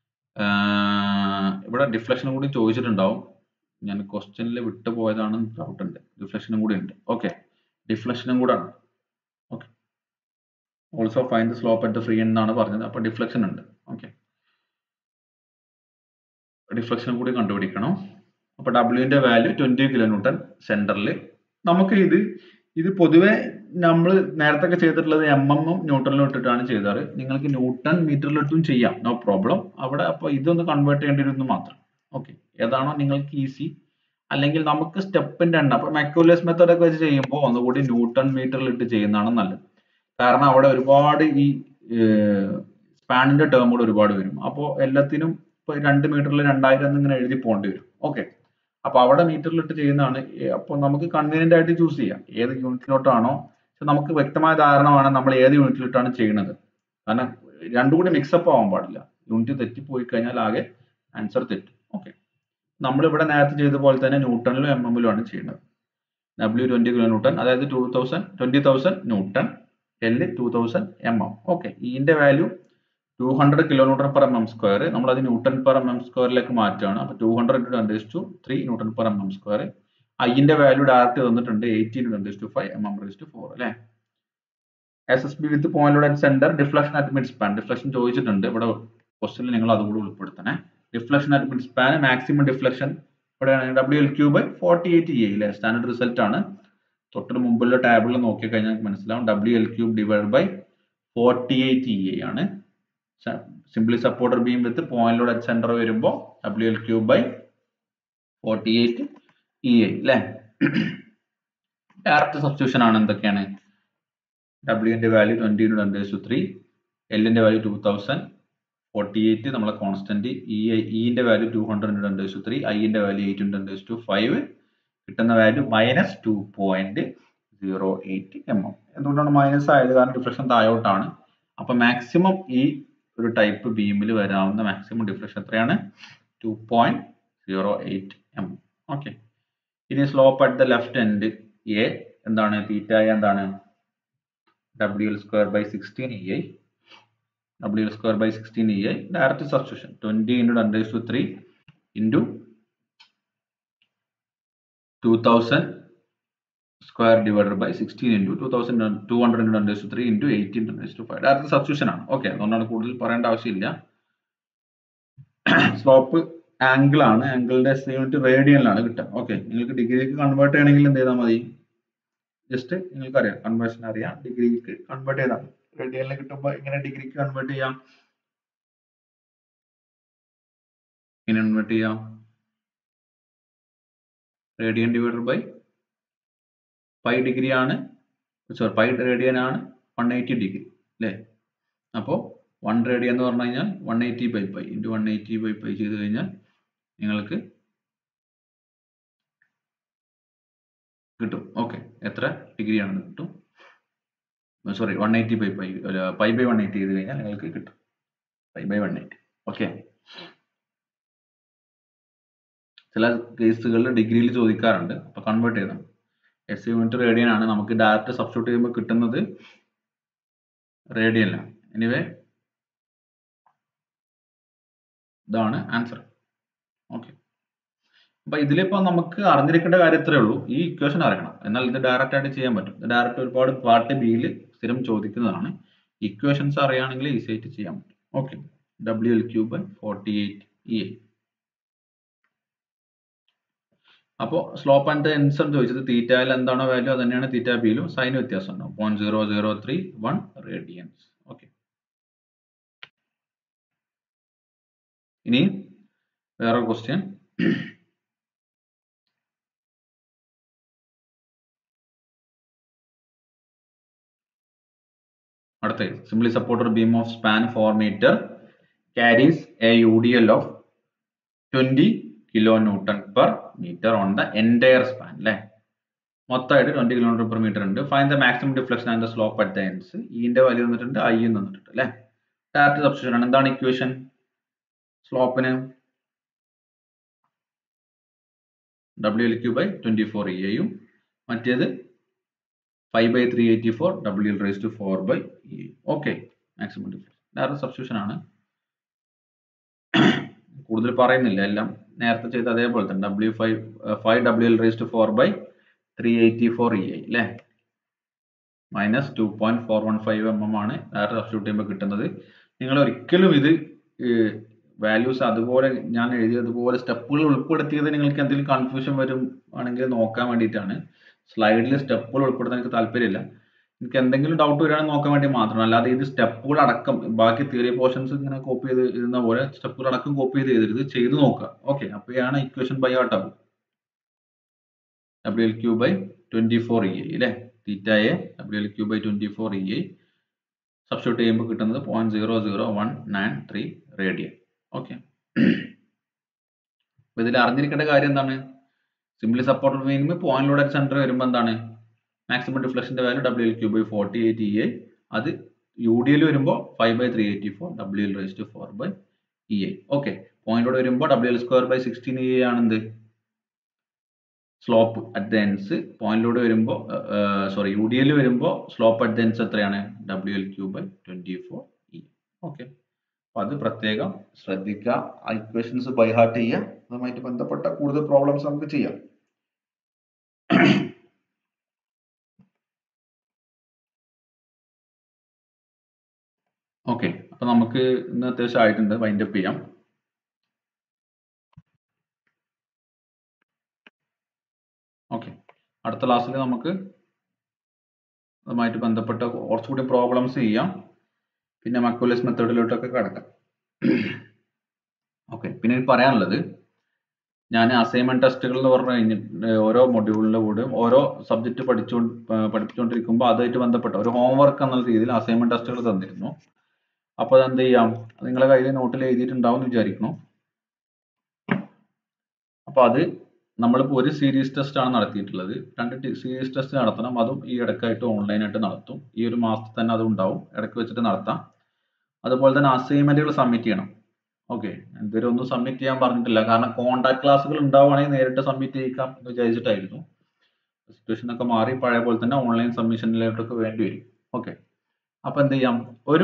Speaker 1: ഇവിടെ ഡിഫ്ലക്ഷനും കൂടി ചോദിച്ചിട്ടുണ്ടാവും ഞാൻ ക്വസ്റ്റ്യനിൽ വിട്ടു പോയതാണ് ഡൗട്ട് ഉണ്ട് ഡിഫ്ലക്ഷനും കൂടി ഉണ്ട് ഓക്കെ ഡിഫ്ലക്ഷനും കൂടെ ആണ് okay also find slope at the free എന്നാണ് പറഞ്ഞത് അപ്പൊ ഡിഫ്ലക്ഷൻ ഉണ്ട് ഓക്കെ ഡിഫ്ലക്ഷൻ കൂടി കണ്ടുപിടിക്കണം അപ്പൊ ഡബ്ല്യുവിന്റെ വാല്യൂ ട്വന്റി കിലോ ന്യൂട്ടൺ സെന്ററിൽ നമുക്ക് ഇത് ഇത് പൊതുവെ നമ്മൾ നേരത്തെ ഒക്കെ ചെയ്തിട്ടുള്ളത് എം എമ്മും ന്യൂട്ടണിലും ഇട്ടിട്ടാണ് ചെയ്താറ് നിങ്ങൾക്ക് ന്യൂട്ടൺ മീറ്ററിലിട്ടും ചെയ്യാം നോ പ്രോബ്ലം അവിടെ അപ്പൊ ഇതൊന്ന് കൺവേർട്ട് ചെയ്യേണ്ടി വരുന്നു മാത്രം ഓക്കെ ഏതാണോ നിങ്ങൾക്ക് ഈസി അല്ലെങ്കിൽ നമുക്ക് സ്റ്റെപ്പിന്റെ എണ്ണം അപ്പൊ മാക്യുലേസ് മെത്തേഡ് ഒക്കെ വെച്ച് ചെയ്യുമ്പോൾ ഒന്നുകൂടി ന്യൂട്ടൺ മീറ്ററിൽ ഇട്ട് ചെയ്യുന്നതാണ് നല്ലത് കാരണം അവിടെ ഒരുപാട് ഈ സ്പാനിന്റെ ടേമുകൾ ഒരുപാട് വരും അപ്പോൾ എല്ലാത്തിനും ഇപ്പൊ രണ്ട് മീറ്ററിൽ രണ്ടായിരം എന്നിങ്ങനെ എഴുതി പോകേണ്ടി വരും ഓക്കെ അപ്പൊ അവിടെ മീറ്ററിലിട്ട് ചെയ്യുന്നതാണ് അപ്പോൾ നമുക്ക് കൺവീനിയന്റ് ആയിട്ട് ചൂസ് ചെയ്യാം ഏത് യൂണിറ്റിലോട്ടാണോ നമുക്ക് വ്യക്തമായ ധാരണമാണ് നമ്മൾ ഏത് യൂണിറ്റിലിട്ടാണ് ചെയ്യുന്നത് കാരണം രണ്ടും കൂടി മിക്സപ്പ് ആവാൻ പാടില്ല യൂണിറ്റ് തെറ്റിപ്പോയി കഴിഞ്ഞാൽ ആകെ ആൻസർ തെറ്റും ഓക്കെ നമ്മളിവിടെ നേരത്തെ ചെയ്ത പോലെ തന്നെ ന്യൂട്ടണിലും എം എമ്മിലും ആണ് ചെയ്യുന്നത് ഡബ്ല്യു ട്വന്റി കിലോ ന്യൂട്ടൺ അതായത് two thousand twenty thousand newton L two thousand M M okay ഇതിന്റെ value two hundred kilo newton per M M square നമ്മൾ അത് ന്യൂട്ടൺ പെർ എം എം സ്ക്വയറിലേക്ക് മാറ്റുകയാണ് അപ്പൊ two hundred to ten to three newton per M M square ഐന്റെ വാല്യൂ ഡയറക്റ്റ് തന്നിട്ടുണ്ട് eighteen ten to five M M raise to four അല്ലെ S S B with point at centre deflection at mid span deflection ചോദിച്ചിട്ടുണ്ട് ഇവിടെ ക്വസ്റ്റനിൽ നിങ്ങൾ അതുകൂടി ഉൾപ്പെടുത്തണേ deflection at mid span maximum deflection ഇവിടെയാണ് W L cube forty eight E അല്ലേ സ്റ്റാൻഡേർഡ് റിസൾട്ട് ആണ് തൊട്ട് മുമ്പുള്ള ടാബിളിൽ നോക്കി കഴിഞ്ഞാൽ മനസ്സിലാവും W L cube divide by forty eight E ആണ് simply supporter beam with point load at centre വരുമ്പോൾ W L cube by forty eight E I അല്ലേ ഡയറക്റ്റ് സബ്സ്റ്റിറ്റ്യൂഷൻ ആണ് എന്തൊക്കെയാണ് ഡബ്ല്യുവിന്റെ value twenty to ten to three എല്ലിന്റെ value two thousand forty eight നമ്മളെ കോൺസ്റ്റന്റ് ഇ ഐ ഇന്റെ value two hundred ten to three ഐന്റെ value eight ten to five കിട്ടുന്ന value minus two point zero eight M M എന്തുകൊണ്ടാണ് മൈനസ് ആയത് കാരണം ഡിഫ്ലക്ഷൻ താഴോട്ടാണ് അപ്പൊ മാക്സിമം ഈ ഒരു ടൈപ്പ് ബീമിൽ വരാവുന്ന മാക്സിമം ഡിഫ്ലക്ഷൻ എത്രയാണ് two point zero eight M okay ഇനി slope at the left end A എന്താണ് തീറ്റ എന്താണ് W L square by sixteen E I W L square by sixteen E I direct substitution twenty into ten to three into two thousand square divided by sixteen into two thousand two hundred into ten to three into eighteen ten to five direct substitution ആണ് ഓക്കെ അതുകൊണ്ടാണ് കൂടുതൽ പറയേണ്ട ആവശ്യമില്ല സ്ലോപ്പ് ആംഗിൾ ആണ് ആംഗിളിന്റെ എസ് യൂണിറ്റ് റേഡിയനിലാണ് കിട്ടുക ഓക്കെ നിങ്ങൾക്ക് ഡിഗ്രിക്ക് കൺവേർട്ട് ചെയ്യണമെങ്കിൽ എന്ത് ചെയ്താൽ മതി ജസ്റ്റ് നിങ്ങൾക്ക് അറിയാം കൺവേർഷൻ അറിയാം ഡിഗ്രിക്ക് കൺവേർട്ട് ചെയ്താൽ റേഡിയനിൽ കിട്ടുമ്പോൾ എങ്ങനെ ഡിഗ്രിക്ക് കൺവേർട്ട് ചെയ്യാം എങ്ങനെ കൺവേർട്ട് ചെയ്യാം radian divided by pi degree ആണ് സോറി പൈ റേഡിയൻ ആണ് വൺ എയ്റ്റി ഡിഗ്രി അല്ലേ അപ്പോൾ വൺ റേഡിയൻ എന്ന് പറഞ്ഞു കഴിഞ്ഞാൽ one eighty by pi into one eighty by pi ചെയ്ത് കഴിഞ്ഞാൽ നിങ്ങൾക്ക് കിട്ടും ഓക്കെ എത്ര ഡിഗ്രി ആണെന്ന് കിട്ടും sorry one eighty by pi pi by one eighty ചെയ്ത് കഴിഞ്ഞാൽ നിങ്ങൾക്ക് കിട്ടും pi by one eighty okay ചില കേസുകളിൽ ഡിഗ്രിയിൽ ചോദിക്കാറുണ്ട് അപ്പോൾ കൺവേർട്ട് ചെയ്യണം എസ് യൂണിറ്റ് റേഡിയൻ ആണ് നമുക്ക് ഡയറക്റ്റ് സബ്സ്റ്റിറ്റ്യൂട്ട് ചെയ്യുമ്പോൾ കിട്ടുന്നത് റേഡിയനിലാണ് എനിവേ ഇതാണ് ആൻസർ ഓക്കെ അപ്പൊ ഇതിലിപ്പോ നമുക്ക് അറിഞ്ഞിരിക്കേണ്ട കാര്യം ഇത്രേ ഉള്ളൂ ഈ ഇക്വേഷൻ അറിയണം എന്നാൽ ഇത് ഡയറക്റ്റ് ആയിട്ട് ചെയ്യാൻ പറ്റും ഇത് ഡയറക്റ്റ് ഒരുപാട് പാർട്ട് ബിയിൽ സ്ഥിരം ചോദിക്കുന്നതാണ് ഇക്വേഷൻസ് അറിയുകയാണെങ്കിൽ ഈസി ആയിട്ട് ചെയ്യാൻ പറ്റും okay W L cube forty eight E I അപ്പോൾ സ്ലോപ്പ് ആൻഡ് എൻസർ ചോദിച്ചത് തീറ്റയിൽ എന്താണോ വാല്യൂ അത് തന്നെയാണ് തീറ്റ ബിയിലും സൈൻ വ്യത്യാസം ഉണ്ടാവും point zero zero three one radians okay ഇനി വേറെ ക്വസ്റ്റ്യൻ അടുത്ത simply supported beam of span four metre carries a UDL of 20 kilo newton per metre on the entire span അല്ലേ മൊത്തമായിട്ട് ട്വന്റി കിലോമീറ്റർ പെർ മീറ്റർ ഉണ്ട് fine the maximum deflection and the slope at the ends ഇന്റെ വാല്യൂ തന്നിട്ടുണ്ട് ഐ തന്നിട്ടുണ്ട് അല്ലേ ഡയറക്റ്റ് സബ്സ്റ്റിറ്റ്യൂഷൻ ആണ് എന്താണ് ഇക്വേഷൻ സ്ലോപ്പിന് W L cube by twenty four E എയും മറ്റേത് five by three eighty four W L raise to four by E okay maximum deflection direct substitution ആണ് കൂടുതൽ പറയുന്നില്ല എല്ലാം നേരത്തെ ചെയ്ത അതേപോലെ തന്നെ W five five W L raise to four by three eighty four E I അല്ലേ minus two point four one five M M ആണ് ഡയറക്റ്റ് സബ്സ്റ്റിറ്റ്യൂട്ട് ചെയ്യുമ്പോൾ കിട്ടുന്നത് നിങ്ങൾ ഒരിക്കലും ഇത് വാല്യൂസ് അതുപോലെ ഞാൻ എഴുതിയതുപോലെ സ്റ്റെപ്പുകൾ ഉൾപ്പെടുത്തിയത് നിങ്ങൾക്ക് എന്തെങ്കിലും കൺഫ്യൂഷൻ വരും ആണെങ്കിൽ നോക്കാൻ വേണ്ടിയിട്ടാണ് സ്ലൈഡിൽ സ്റ്റെപ്പുകൾ ഉൾപ്പെടുത്താൻ എനിക്ക് താല്പര്യമില്ല എനിക്ക് എന്തെങ്കിലും ഡൗട്ട് വരികയാണെങ്കിൽ നോക്കാൻ വേണ്ടി മാത്രം അല്ലാതെ ഇത് സ്റ്റെപ്പുകൾ അടക്കം ബാക്കി തിയറി പോർഷൻസ് ഇങ്ങനെ കോപ്പി ചെയ്ത് ഇരുന്ന പോലെ സ്റ്റെപ്പുകൾ അടക്കം കോപ്പി ചെയ്ത് ചെയ്തിരുത് ചെയ്ത് നോക്കുക ഓക്കെ അപ്പോഴാണ് ഇക്വേഷൻ ബൈ ഹാർട്ട് ആവും W L cube by twenty four E I അല്ലേ theta A W L cube by twenty four E I substitute ചെയ്യുമ്പോൾ കിട്ടുന്നത് point zero zero one nine three radian okay അപ്പൊ ഇതിൽ അറിഞ്ഞിരിക്കേണ്ട കാര്യം എന്താണ് simply supported minimum point load centre വരുമ്പോൾ എന്താണ് മാക്സിമം ഡിഫ്ലക്ഷന്റെ value W L cube by forty eight E I അത് യു ഡി എൽ വരുമ്പോൾ five by three eighty four W L raise to four by E I okay പോയിന്റോട് വരുമ്പോൾ W L square by sixteen E I ആണെന്ത് സ്ലോപ്പ് അറ്റ് ദ എൻസ് പോയിന്റിലൂടെ വരുമ്പോൾ സോറി യു ഡി എൽ വരുമ്പോൾ സ്ലോപ്പ് അറ്റ് ദ എൻസ് എത്രയാണ് W L cube by twenty four E okay അപ്പൊ അത് പ്രത്യേകം ശ്രദ്ധിക്കുക ആ ഇക്വേഷൻസ് ബൈ ഹാർട്ട് ചെയ്യുക അതുമായിട്ട് ബന്ധപ്പെട്ട കൂടുതൽ പ്രോബ്ലംസ് നമുക്ക് ചെയ്യാം ഓക്കെ അപ്പൊ നമുക്ക് ഇന്ന് അത്യാവശ്യം ആയിട്ടുണ്ട് വൈൻഡ് അപ്പ് ചെയ്യാം ഓക്കെ അടുത്ത ക്ലാസ്സിൽ നമുക്ക് അതുമായിട്ട് ബന്ധപ്പെട്ട കുറച്ചുകൂടി പ്രോബ്ലംസ് ചെയ്യാം പിന്നെ മക്കുലസ് മെത്തേഡിലോട്ടൊക്കെ കിടക്കാം ഓക്കെ പിന്നെ എനിക്ക് പറയാനുള്ളത് ഞാൻ അസൈൻമെന്റ് ടെസ്റ്റുകൾ എന്ന് പറഞ്ഞു കഴിഞ്ഞിട്ട് ഓരോ മൊഡ്യൂളിന്റെ കൂടെ ഓരോ സബ്ജക്റ്റ് പഠിച്ചുകൊണ്ട് പഠിപ്പിച്ചുകൊണ്ടിരിക്കുമ്പോൾ അതുമായിട്ട് ബന്ധപ്പെട്ട ഒരു ഹോംവർക്ക് എന്നുള്ള രീതിയിൽ അസൈൻമെന്റ് ടെസ്റ്റുകൾ തന്നിരുന്നു അപ്പോൾ അത് എന്ത് ചെയ്യാം നിങ്ങളെ കയ്യിൽ നോട്ടിൽ എഴുതിയിട്ടുണ്ടാവും എന്ന് വിചാരിക്കുന്നു അപ്പോൾ അത് നമ്മളിപ്പോൾ ഒരു സീരീസ് ടെസ്റ്റ് ആണ് നടത്തിയിട്ടുള്ളത് രണ്ട് സീരീസ് ടെസ്റ്റ് നടത്തണം അതും ഈ ഇടയ്ക്കായിട്ട് ഓൺലൈനായിട്ട് നടത്തും ഈ ഒരു മാസത്തിൽ തന്നെ അത് ഉണ്ടാവും ഇടയ്ക്ക് വെച്ചിട്ട് നടത്താം അതുപോലെ തന്നെ അസൈൻമെന്റുകൾ സബ്മിറ്റ് ചെയ്യണം ഓക്കെ ഇതുവരെ ഒന്നും സബ്മിറ്റ് ചെയ്യാൻ പറഞ്ഞിട്ടില്ല കാരണം കോൺടാക്ട് ക്ലാസ്സുകൾ ഉണ്ടാവുകയാണെങ്കിൽ നേരിട്ട് സബ്മിറ്റ് ചെയ്യിക്കാം എന്ന് വിചാരിച്ചിട്ടായിരുന്നു സിറ്റുവേഷൻ ഒക്കെ മാറി പഴയ പോലെ തന്നെ ഓൺലൈൻ സബ്മിഷനിലോട്ടൊക്കെ വേണ്ടി വരും ഓക്കെ അപ്പൊ എന്ത് ചെയ്യാം ഒരു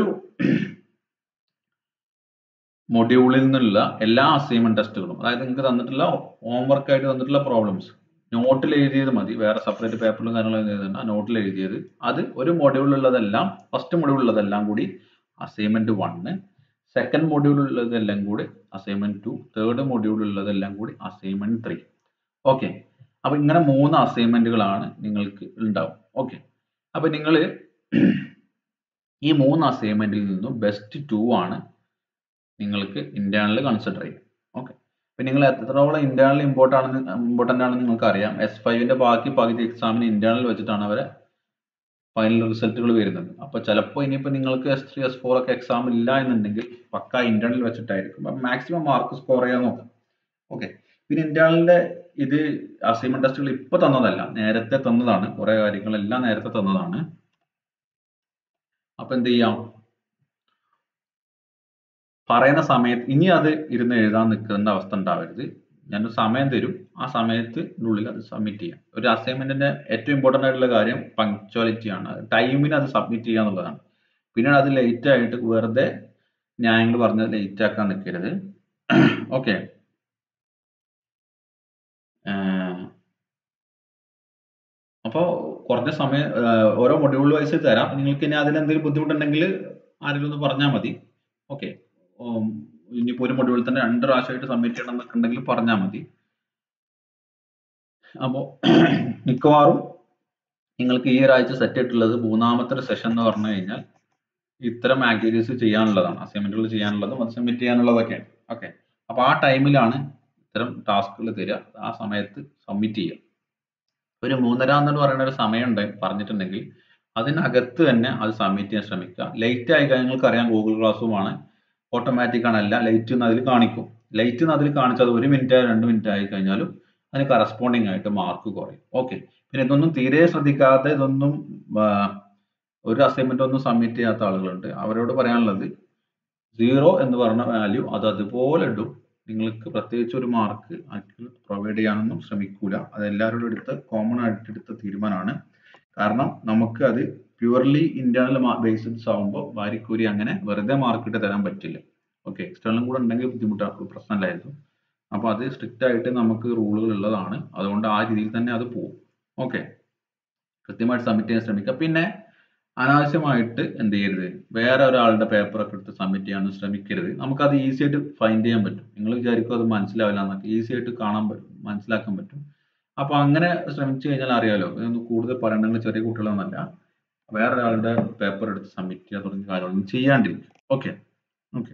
Speaker 1: മൊഡ്യൂളിൽ നിന്നുള്ള എല്ലാ അസൈൻമെന്റ് ടെസ്റ്റുകളും അതായത് നിങ്ങൾക്ക് തന്നിട്ടുള്ള ഹോംവർക്ക് ആയിട്ട് തന്നിട്ടുള്ള പ്രോബ്ലംസ് നോട്ടിൽ എഴുതിയത് മതി വേറെ സെപ്പറേറ്റ് പേപ്പറിലും കാര്യങ്ങളും എഴുതണ്ട നോട്ടിൽ എഴുതിയത് അത് ഒരു മൊഡ്യൂളിലുള്ളതെല്ലാം ഫസ്റ്റ് മൊഡ്യൂളിലുള്ളതെല്ലാം കൂടി അസൈൻമെന്റ് വണ്ണ് സെക്കൻഡ് മൊഡ്യൂളിലുള്ളതെല്ലാം കൂടി അസൈൻമെന്റ് ടു തേർഡ് മൊഡ്യൂളിലുള്ളതെല്ലാം കൂടി അസൈൻമെന്റ് ത്രീ ഓക്കെ അപ്പൊ ഇങ്ങനെ മൂന്ന് അസൈൻമെന്റുകളാണ് നിങ്ങൾക്ക് ഉണ്ടാവും ഓക്കെ അപ്പൊ നിങ്ങൾ ഈ മൂന്ന് അസൈൻമെന്റിൽ നിന്നും ബെസ്റ്റ് ടു ആണ് നിങ്ങൾക്ക് ഇന്റേണൽ കൺസിഡർ ചെയ്യുക ഓക്കെ അപ്പൊ നിങ്ങൾ എത്രത്തോളം ഇന്റേണൽ ഇമ്പോർട്ടൻ്റ് ആണെന്ന് ഇമ്പോർട്ടൻ്റ് ആണെന്ന് നിങ്ങൾക്ക് അറിയാം എസ് ഫൈവിന്റെ ബാക്കി പകുതി എക്സാമിന് ഇന്റേണൽ വെച്ചിട്ടാണ് അവരെ ഫൈനൽ റിസൾട്ടുകൾ വരുന്നത് അപ്പൊ ചിലപ്പോൾ ഇനിയിപ്പോൾ നിങ്ങൾക്ക് എസ് ത്രീ എസ് ഫോർ ഒക്കെ എക്സാം ഇല്ല എന്നുണ്ടെങ്കിൽ പക്ക ഇന്റേണൽ വെച്ചിട്ടായിരിക്കും അപ്പൊ മാക്സിമം മാർക്ക് സ്കോർ ചെയ്യാൻ നോക്കാം ഓക്കെ പിന്നെ ഇന്റേണലിന്റെ ഇത് അസൈൻമെന്റ് ടെസ്റ്റുകൾ ഇപ്പൊ തന്നതല്ല നേരത്തെ തന്നതാണ് കുറെ കാര്യങ്ങളെല്ലാം നേരത്തെ തന്നതാണ് അപ്പൊ എന്ത് ചെയ്യാം പറയുന്ന സമയത്ത് ഇനി അത് ഇരുന്ന് എഴുതാൻ നിൽക്കേണ്ട അവസ്ഥ ഉണ്ടാവരുത് ഞാനൊരു സമയം തരും ആ സമയത്തിനുള്ളിൽ അത് സബ്മിറ്റ് ചെയ്യാം ഒരു അസൈൻമെന്റിന്റെ ഏറ്റവും ഇമ്പോർട്ടന്റ് ആയിട്ടുള്ള കാര്യം പങ്ക്ച്വാലിറ്റി ആണ് ടൈമിന് അത് സബ്മിറ്റ് ചെയ്യുക എന്നുള്ളതാണ് പിന്നീട് അത് ലേറ്റ് ആയിട്ട് വെറുതെ ന്യായങ്ങൾ പറഞ്ഞത് ലേറ്റ് ആക്കാൻ നിൽക്കരുത് ഓക്കെ അപ്പോൾ കുറഞ്ഞ സമയം ഓരോ മൊഡ്യൂൾ വൈസ് തരാം നിങ്ങൾക്ക് ഇനി അതിൽ എന്തെങ്കിലും ബുദ്ധിമുട്ടുണ്ടെങ്കിൽ ആരെങ്കിലും ഒന്ന് പറഞ്ഞാൽ മതി ഓക്കെ ഇനിയിപ്പോൾ ഒരു മൊഡ്യൂളിൽ തന്നെ രണ്ട് പ്രാവശ്യമായിട്ട് സബ്മിറ്റ് ചെയ്യണം എന്നൊക്കെ ഉണ്ടെങ്കിൽ പറഞ്ഞാൽ മതി അപ്പോൾ മിക്കവാറും നിങ്ങൾക്ക് ഈ ഒരാഴ്ച സെറ്റ് ആയിട്ടുള്ളത് മൂന്നാമത്തെ സെഷൻ എന്ന് പറഞ്ഞു കഴിഞ്ഞാൽ ഇത്തരം ആക്ടിവിറ്റീസ് ചെയ്യാനുള്ളതാണ് അസൈൻമെന്റുകൾ ചെയ്യാനുള്ളതും അത് സബ്മിറ്റ് ചെയ്യാനുള്ളതൊക്കെയാണ് ഓക്കെ അപ്പോൾ ആ ടൈമിലാണ് ഇത്തരം ടാസ്കുകൾ തരിക ആ സമയത്ത് സബ്മിറ്റ് ചെയ്യുക ഒരു മൂന്നര എന്ന് പറയുന്ന ഒരു സമയം ഉണ്ട് പറഞ്ഞിട്ടുണ്ടെങ്കിൽ അതിനകത്ത് തന്നെ അത് സബ്മിറ്റ് ചെയ്യാൻ ശ്രമിക്കുക ലേറ്റ് ആയി കഴിഞ്ഞാൽ നിങ്ങൾക്ക് അറിയാം ഗൂഗിൾ ക്ലാസ്സുമാണ് ഓട്ടോമാറ്റിക് ആണ് അല്ല ലൈറ്റ് എന്ന് അതിൽ കാണിക്കും ലൈറ്റ് എന്ന് അതിൽ കാണിച്ചത് ഒരു മിനിറ്റ് രണ്ട് മിനിറ്റ് ആയി കഴിഞ്ഞാലും അതിന് കറസ്പോണ്ടിങ് ആയിട്ട് മാർക്ക് കുറയും ഓക്കെ പിന്നെ ഇതൊന്നും തീരെ ശ്രദ്ധിക്കാതെ ഇതൊന്നും ഒരു അസൈൻമെന്റ് ഒന്നും സബ്മിറ്റ് ചെയ്യാത്ത ആളുകളുണ്ട് അവരോട് പറയാനുള്ളത് സീറോ എന്ന് പറഞ്ഞ വാല്യൂ അത് അതുപോലെ ഇടും നിങ്ങൾക്ക് പ്രത്യേകിച്ച് ഒരു മാർക്ക് പ്രൊവൈഡ് ചെയ്യാനൊന്നും ശ്രമിക്കൂല അത് എല്ലാവരോടും എടുത്ത് കോമൺ ആയിട്ട് എടുത്ത തീരുമാനമാണ് കാരണം നമുക്ക് അത് പ്യുവർലി ഇന്റേണൽ ബേസിസ് ആകുമ്പോൾ വാരിക്കൂരി അങ്ങനെ വെറുതെ മാർക്ക് ഇട്ട് തരാൻ പറ്റില്ല ഓക്കെ എക്സ്റ്റേണലും കൂടെ ഉണ്ടെങ്കിൽ ബുദ്ധിമുട്ടാണ് പ്രശ്നമല്ലായിരുന്നു അപ്പോൾ അത് സ്ട്രിക്റ്റ് ആയിട്ട് നമുക്ക് റൂളുകൾ ഉള്ളതാണ് അതുകൊണ്ട് ആ രീതിയിൽ തന്നെ അത് പോകും ഓക്കെ കൃത്യമായിട്ട് സബ്മിറ്റ് ചെയ്യാൻ ശ്രമിക്കുക പിന്നെ അനാവശ്യമായിട്ട് എന്ത് ചെയ്യരുത് വേറെ ഒരാളുടെ പേപ്പർ ഒക്കെ എടുത്ത് സബ്മിറ്റ് ചെയ്യാൻ ശ്രമിക്കരുത് നമുക്കത് ഈസി ആയിട്ട് ഫൈൻഡ് ചെയ്യാൻ പറ്റും നിങ്ങൾ വിചാരിക്കും അത് മനസ്സിലാവില്ല എന്നൊക്കെ ഈസി ആയിട്ട് കാണാൻ പറ്റും മനസ്സിലാക്കാൻ പറ്റും അപ്പൊ അങ്ങനെ ശ്രമിച്ചു കഴിഞ്ഞാൽ അറിയാലോ ഇതൊന്നും കൂടുതൽ പറയണമെങ്കിൽ ചെറിയ കുട്ടികളൊന്നല്ല വേറെ ഒരാളുടെ പേപ്പർ എടുത്ത് സബ്മിറ്റ് ചെയ്യുക തുടങ്ങിയ കാര്യങ്ങളൊന്നും ചെയ്യാണ്ടിരിക്കും ഓക്കെ ഓക്കെ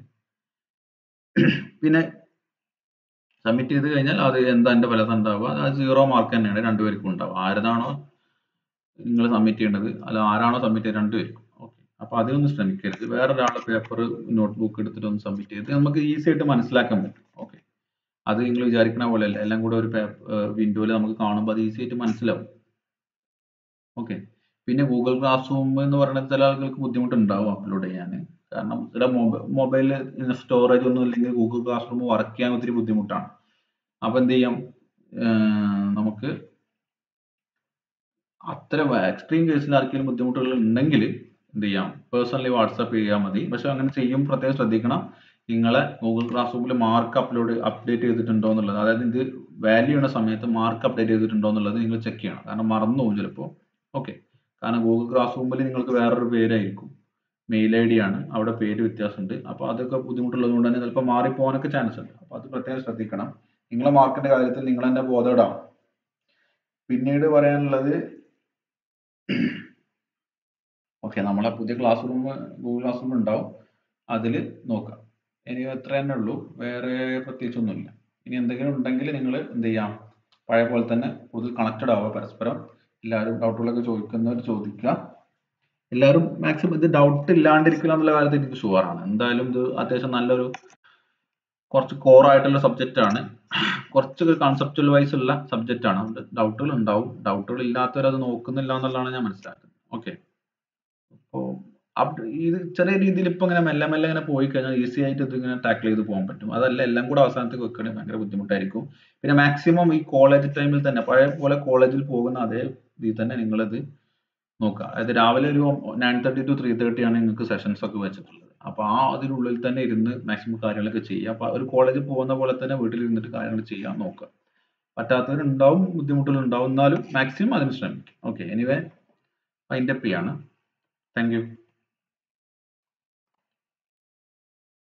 Speaker 1: പിന്നെ സബ്മിറ്റ് ചെയ്ത് കഴിഞ്ഞാൽ അത് എന്താ എൻ്റെ ഫലം ഉണ്ടാവുക അത് സീറോ മാർക്ക് തന്നെയാണ് രണ്ടുപേർക്കും ഉണ്ടാവുക ആരതാണോ നിങ്ങൾ സബ്മിറ്റ് ചെയ്യേണ്ടത് അല്ല ആരാണോ സബ്മിറ്റ് ചെയ്ത് രണ്ടുപേർക്കും ഓക്കെ അപ്പൊ അതിനൊന്നും ശ്രമിക്കരുത് വേറെ ഒരാളുടെ പേപ്പർ നോട്ട്ബുക്ക് എടുത്തിട്ട് ഒന്ന് സബ്മിറ്റ് ചെയ്ത് നമുക്ക് ഈസി ആയിട്ട് മനസ്സിലാക്കാൻ പറ്റും ഓക്കെ അത് നിങ്ങൾ വിചാരിക്കണ പോലെ അല്ല എല്ലാം കൂടെ ഒരു വിൻഡോയിൽ നമുക്ക് കാണുമ്പോൾ അത് ഈസി ആയിട്ട് മനസ്സിലാവും ഓക്കെ പിന്നെ ഗൂഗിൾ ക്ലാസ് റൂം എന്ന് പറയുന്നത് ചില ആളുകൾക്ക് ബുദ്ധിമുട്ടുണ്ടാവും അപ്ലോഡ് ചെയ്യാൻ കാരണം ചില മൊബൈലിൽ സ്റ്റോറേജ് ഒന്നും ഇല്ലെങ്കിൽ ഗൂഗിൾ ക്ലാസ് റൂം വർക്ക് ചെയ്യാൻ ഒത്തിരി ബുദ്ധിമുട്ടാണ് അപ്പൊ എന്ത് ചെയ്യാം നമുക്ക് അത്തരം എക്സ്ട്രീം കേസിൽ ആർക്കെങ്കിലും ബുദ്ധിമുട്ടുകൾ ഉണ്ടെങ്കിൽ എന്ത് ചെയ്യാം പേഴ്സണലി വാട്സപ്പ് ചെയ്യാൻ മതി പക്ഷെ അങ്ങനെ ചെയ്യും പ്രത്യേകം ശ്രദ്ധിക്കണം നിങ്ങളെ ഗൂഗിൾ ക്ലാസ് റൂമിൽ മാർക്ക് അപ്ലോഡ് അപ്ഡേറ്റ് ചെയ്തിട്ടുണ്ടോ എന്നുള്ളത് അതായത് ഇത് വാല്യൂ ചെയ്യുന്ന സമയത്ത് മാർക്ക് അപ്ഡേറ്റ് ചെയ്തിട്ടുണ്ടോ എന്നുള്ളത് നിങ്ങൾ ചെക്ക് ചെയ്യണം കാരണം മറന്നു പോകും ചിലപ്പോൾ ഓക്കെ കാരണം ഗൂഗിൾ ക്ലാസ് റൂമിൽ നിങ്ങൾക്ക് വേറൊരു പേരായിരിക്കും മെയിൽ ഐ ഡി ആണ് അവിടെ പേര് വ്യത്യാസമുണ്ട് അപ്പോൾ അതൊക്കെ ബുദ്ധിമുട്ടുള്ളത് കൊണ്ട് തന്നെ ചിലപ്പോൾ മാറിപ്പോകാനൊക്കെ ചാൻസ് ഉണ്ട് അപ്പോൾ അത് പ്രത്യേകം ശ്രദ്ധിക്കണം നിങ്ങളെ മാർക്കിന്റെ കാര്യത്തിൽ നിങ്ങൾ തന്നെ ബോധപ്പെടാം പിന്നീട് പറയാനുള്ളത് ഓക്കെ നമ്മളെ പുതിയ classroom Google classroom ഉണ്ടാവും അതിൽ നോക്കാം ഇനി എത്ര തന്നെ ഉള്ളൂ വേറെ പ്രത്യേകിച്ചൊന്നുമില്ല ഇനി എന്തെങ്കിലും ഉണ്ടെങ്കിൽ നിങ്ങൾ എന്ത് ചെയ്യാം പഴയ പോലെ തന്നെ കൂടുതൽ കണക്റ്റഡ് ആവുക പരസ്പരം എല്ലാവരും ഡൗട്ടുകളൊക്കെ ചോദിക്കുന്നവർ ചോദിക്കുക എല്ലാവരും മാക്സിമം ഇത് ഡൗട്ട് ഇല്ലാണ്ടിരിക്കില്ല എന്നുള്ള കാര്യത്തിൽ എനിക്ക് ഷുവറാണ് എന്തായാലും ഇത് അത്യാവശ്യം നല്ലൊരു കുറച്ച് കോർ ആയിട്ടുള്ള സബ്ജക്റ്റ് ആണ് കുറച്ച് കൺസെപ്റ്റുവൽ വൈസ് ഉള്ള സബ്ജക്റ്റ് ആണ് ഡൗട്ടുകൾ ഉണ്ടാവും ഡൗട്ടുകൾ ഇല്ലാത്തവർ അത് നോക്കുന്നില്ല എന്നുള്ളതാണ് ഞാൻ മനസ്സിലാക്കുന്നത് ഓക്കെ അപ്പോൾ ഇത് ചെറിയ രീതിയിൽ ഇപ്പൊ ഇങ്ങനെ മെല്ലെ മെല്ലെ ഇങ്ങനെ പോയി കഴിഞ്ഞാൽ ഈസി ആയിട്ട് ഇത് ഇങ്ങനെ ടാക്കിൾ ചെയ്ത് പോകാൻ പറ്റും അതല്ല എല്ലാം കൂടെ അവസാനത്തേക്ക് വെക്കണമെങ്കിൽ ഭയങ്കര ബുദ്ധിമുട്ടായിരിക്കും പിന്നെ മാക്സിമം ഈ കോളേജ് ടൈമിൽ തന്നെ പഴയ പോലെ കോളേജിൽ പോകുന്ന അതേ ഇതിൽ തന്നെ നിങ്ങളിത് നോക്കുക അതായത് രാവിലെ ഒരു nine thirty to three thirty ആണ് നിങ്ങൾക്ക് സെഷൻസ് ഒക്കെ വെച്ചിട്ടുള്ളത് അപ്പൊ ആ അതിനുള്ളിൽ തന്നെ ഇരുന്ന് മാക്സിമം കാര്യങ്ങളൊക്കെ ചെയ്യുക അപ്പൊ ഒരു കോളേജിൽ പോകുന്ന പോലെ തന്നെ വീട്ടിൽ ഇരുന്നിട്ട് കാര്യങ്ങൾ ചെയ്യാൻ നോക്കുക പറ്റാത്തവരുണ്ടാവും ബുദ്ധിമുട്ടുകൾ ഉണ്ടാവും എന്നാലും മാക്സിമം അതിന് ശ്രമിക്കും ഓക്കെ എനിവേ വൈൻഡപ്പ് ചെയ്യാണ് താങ്ക് യു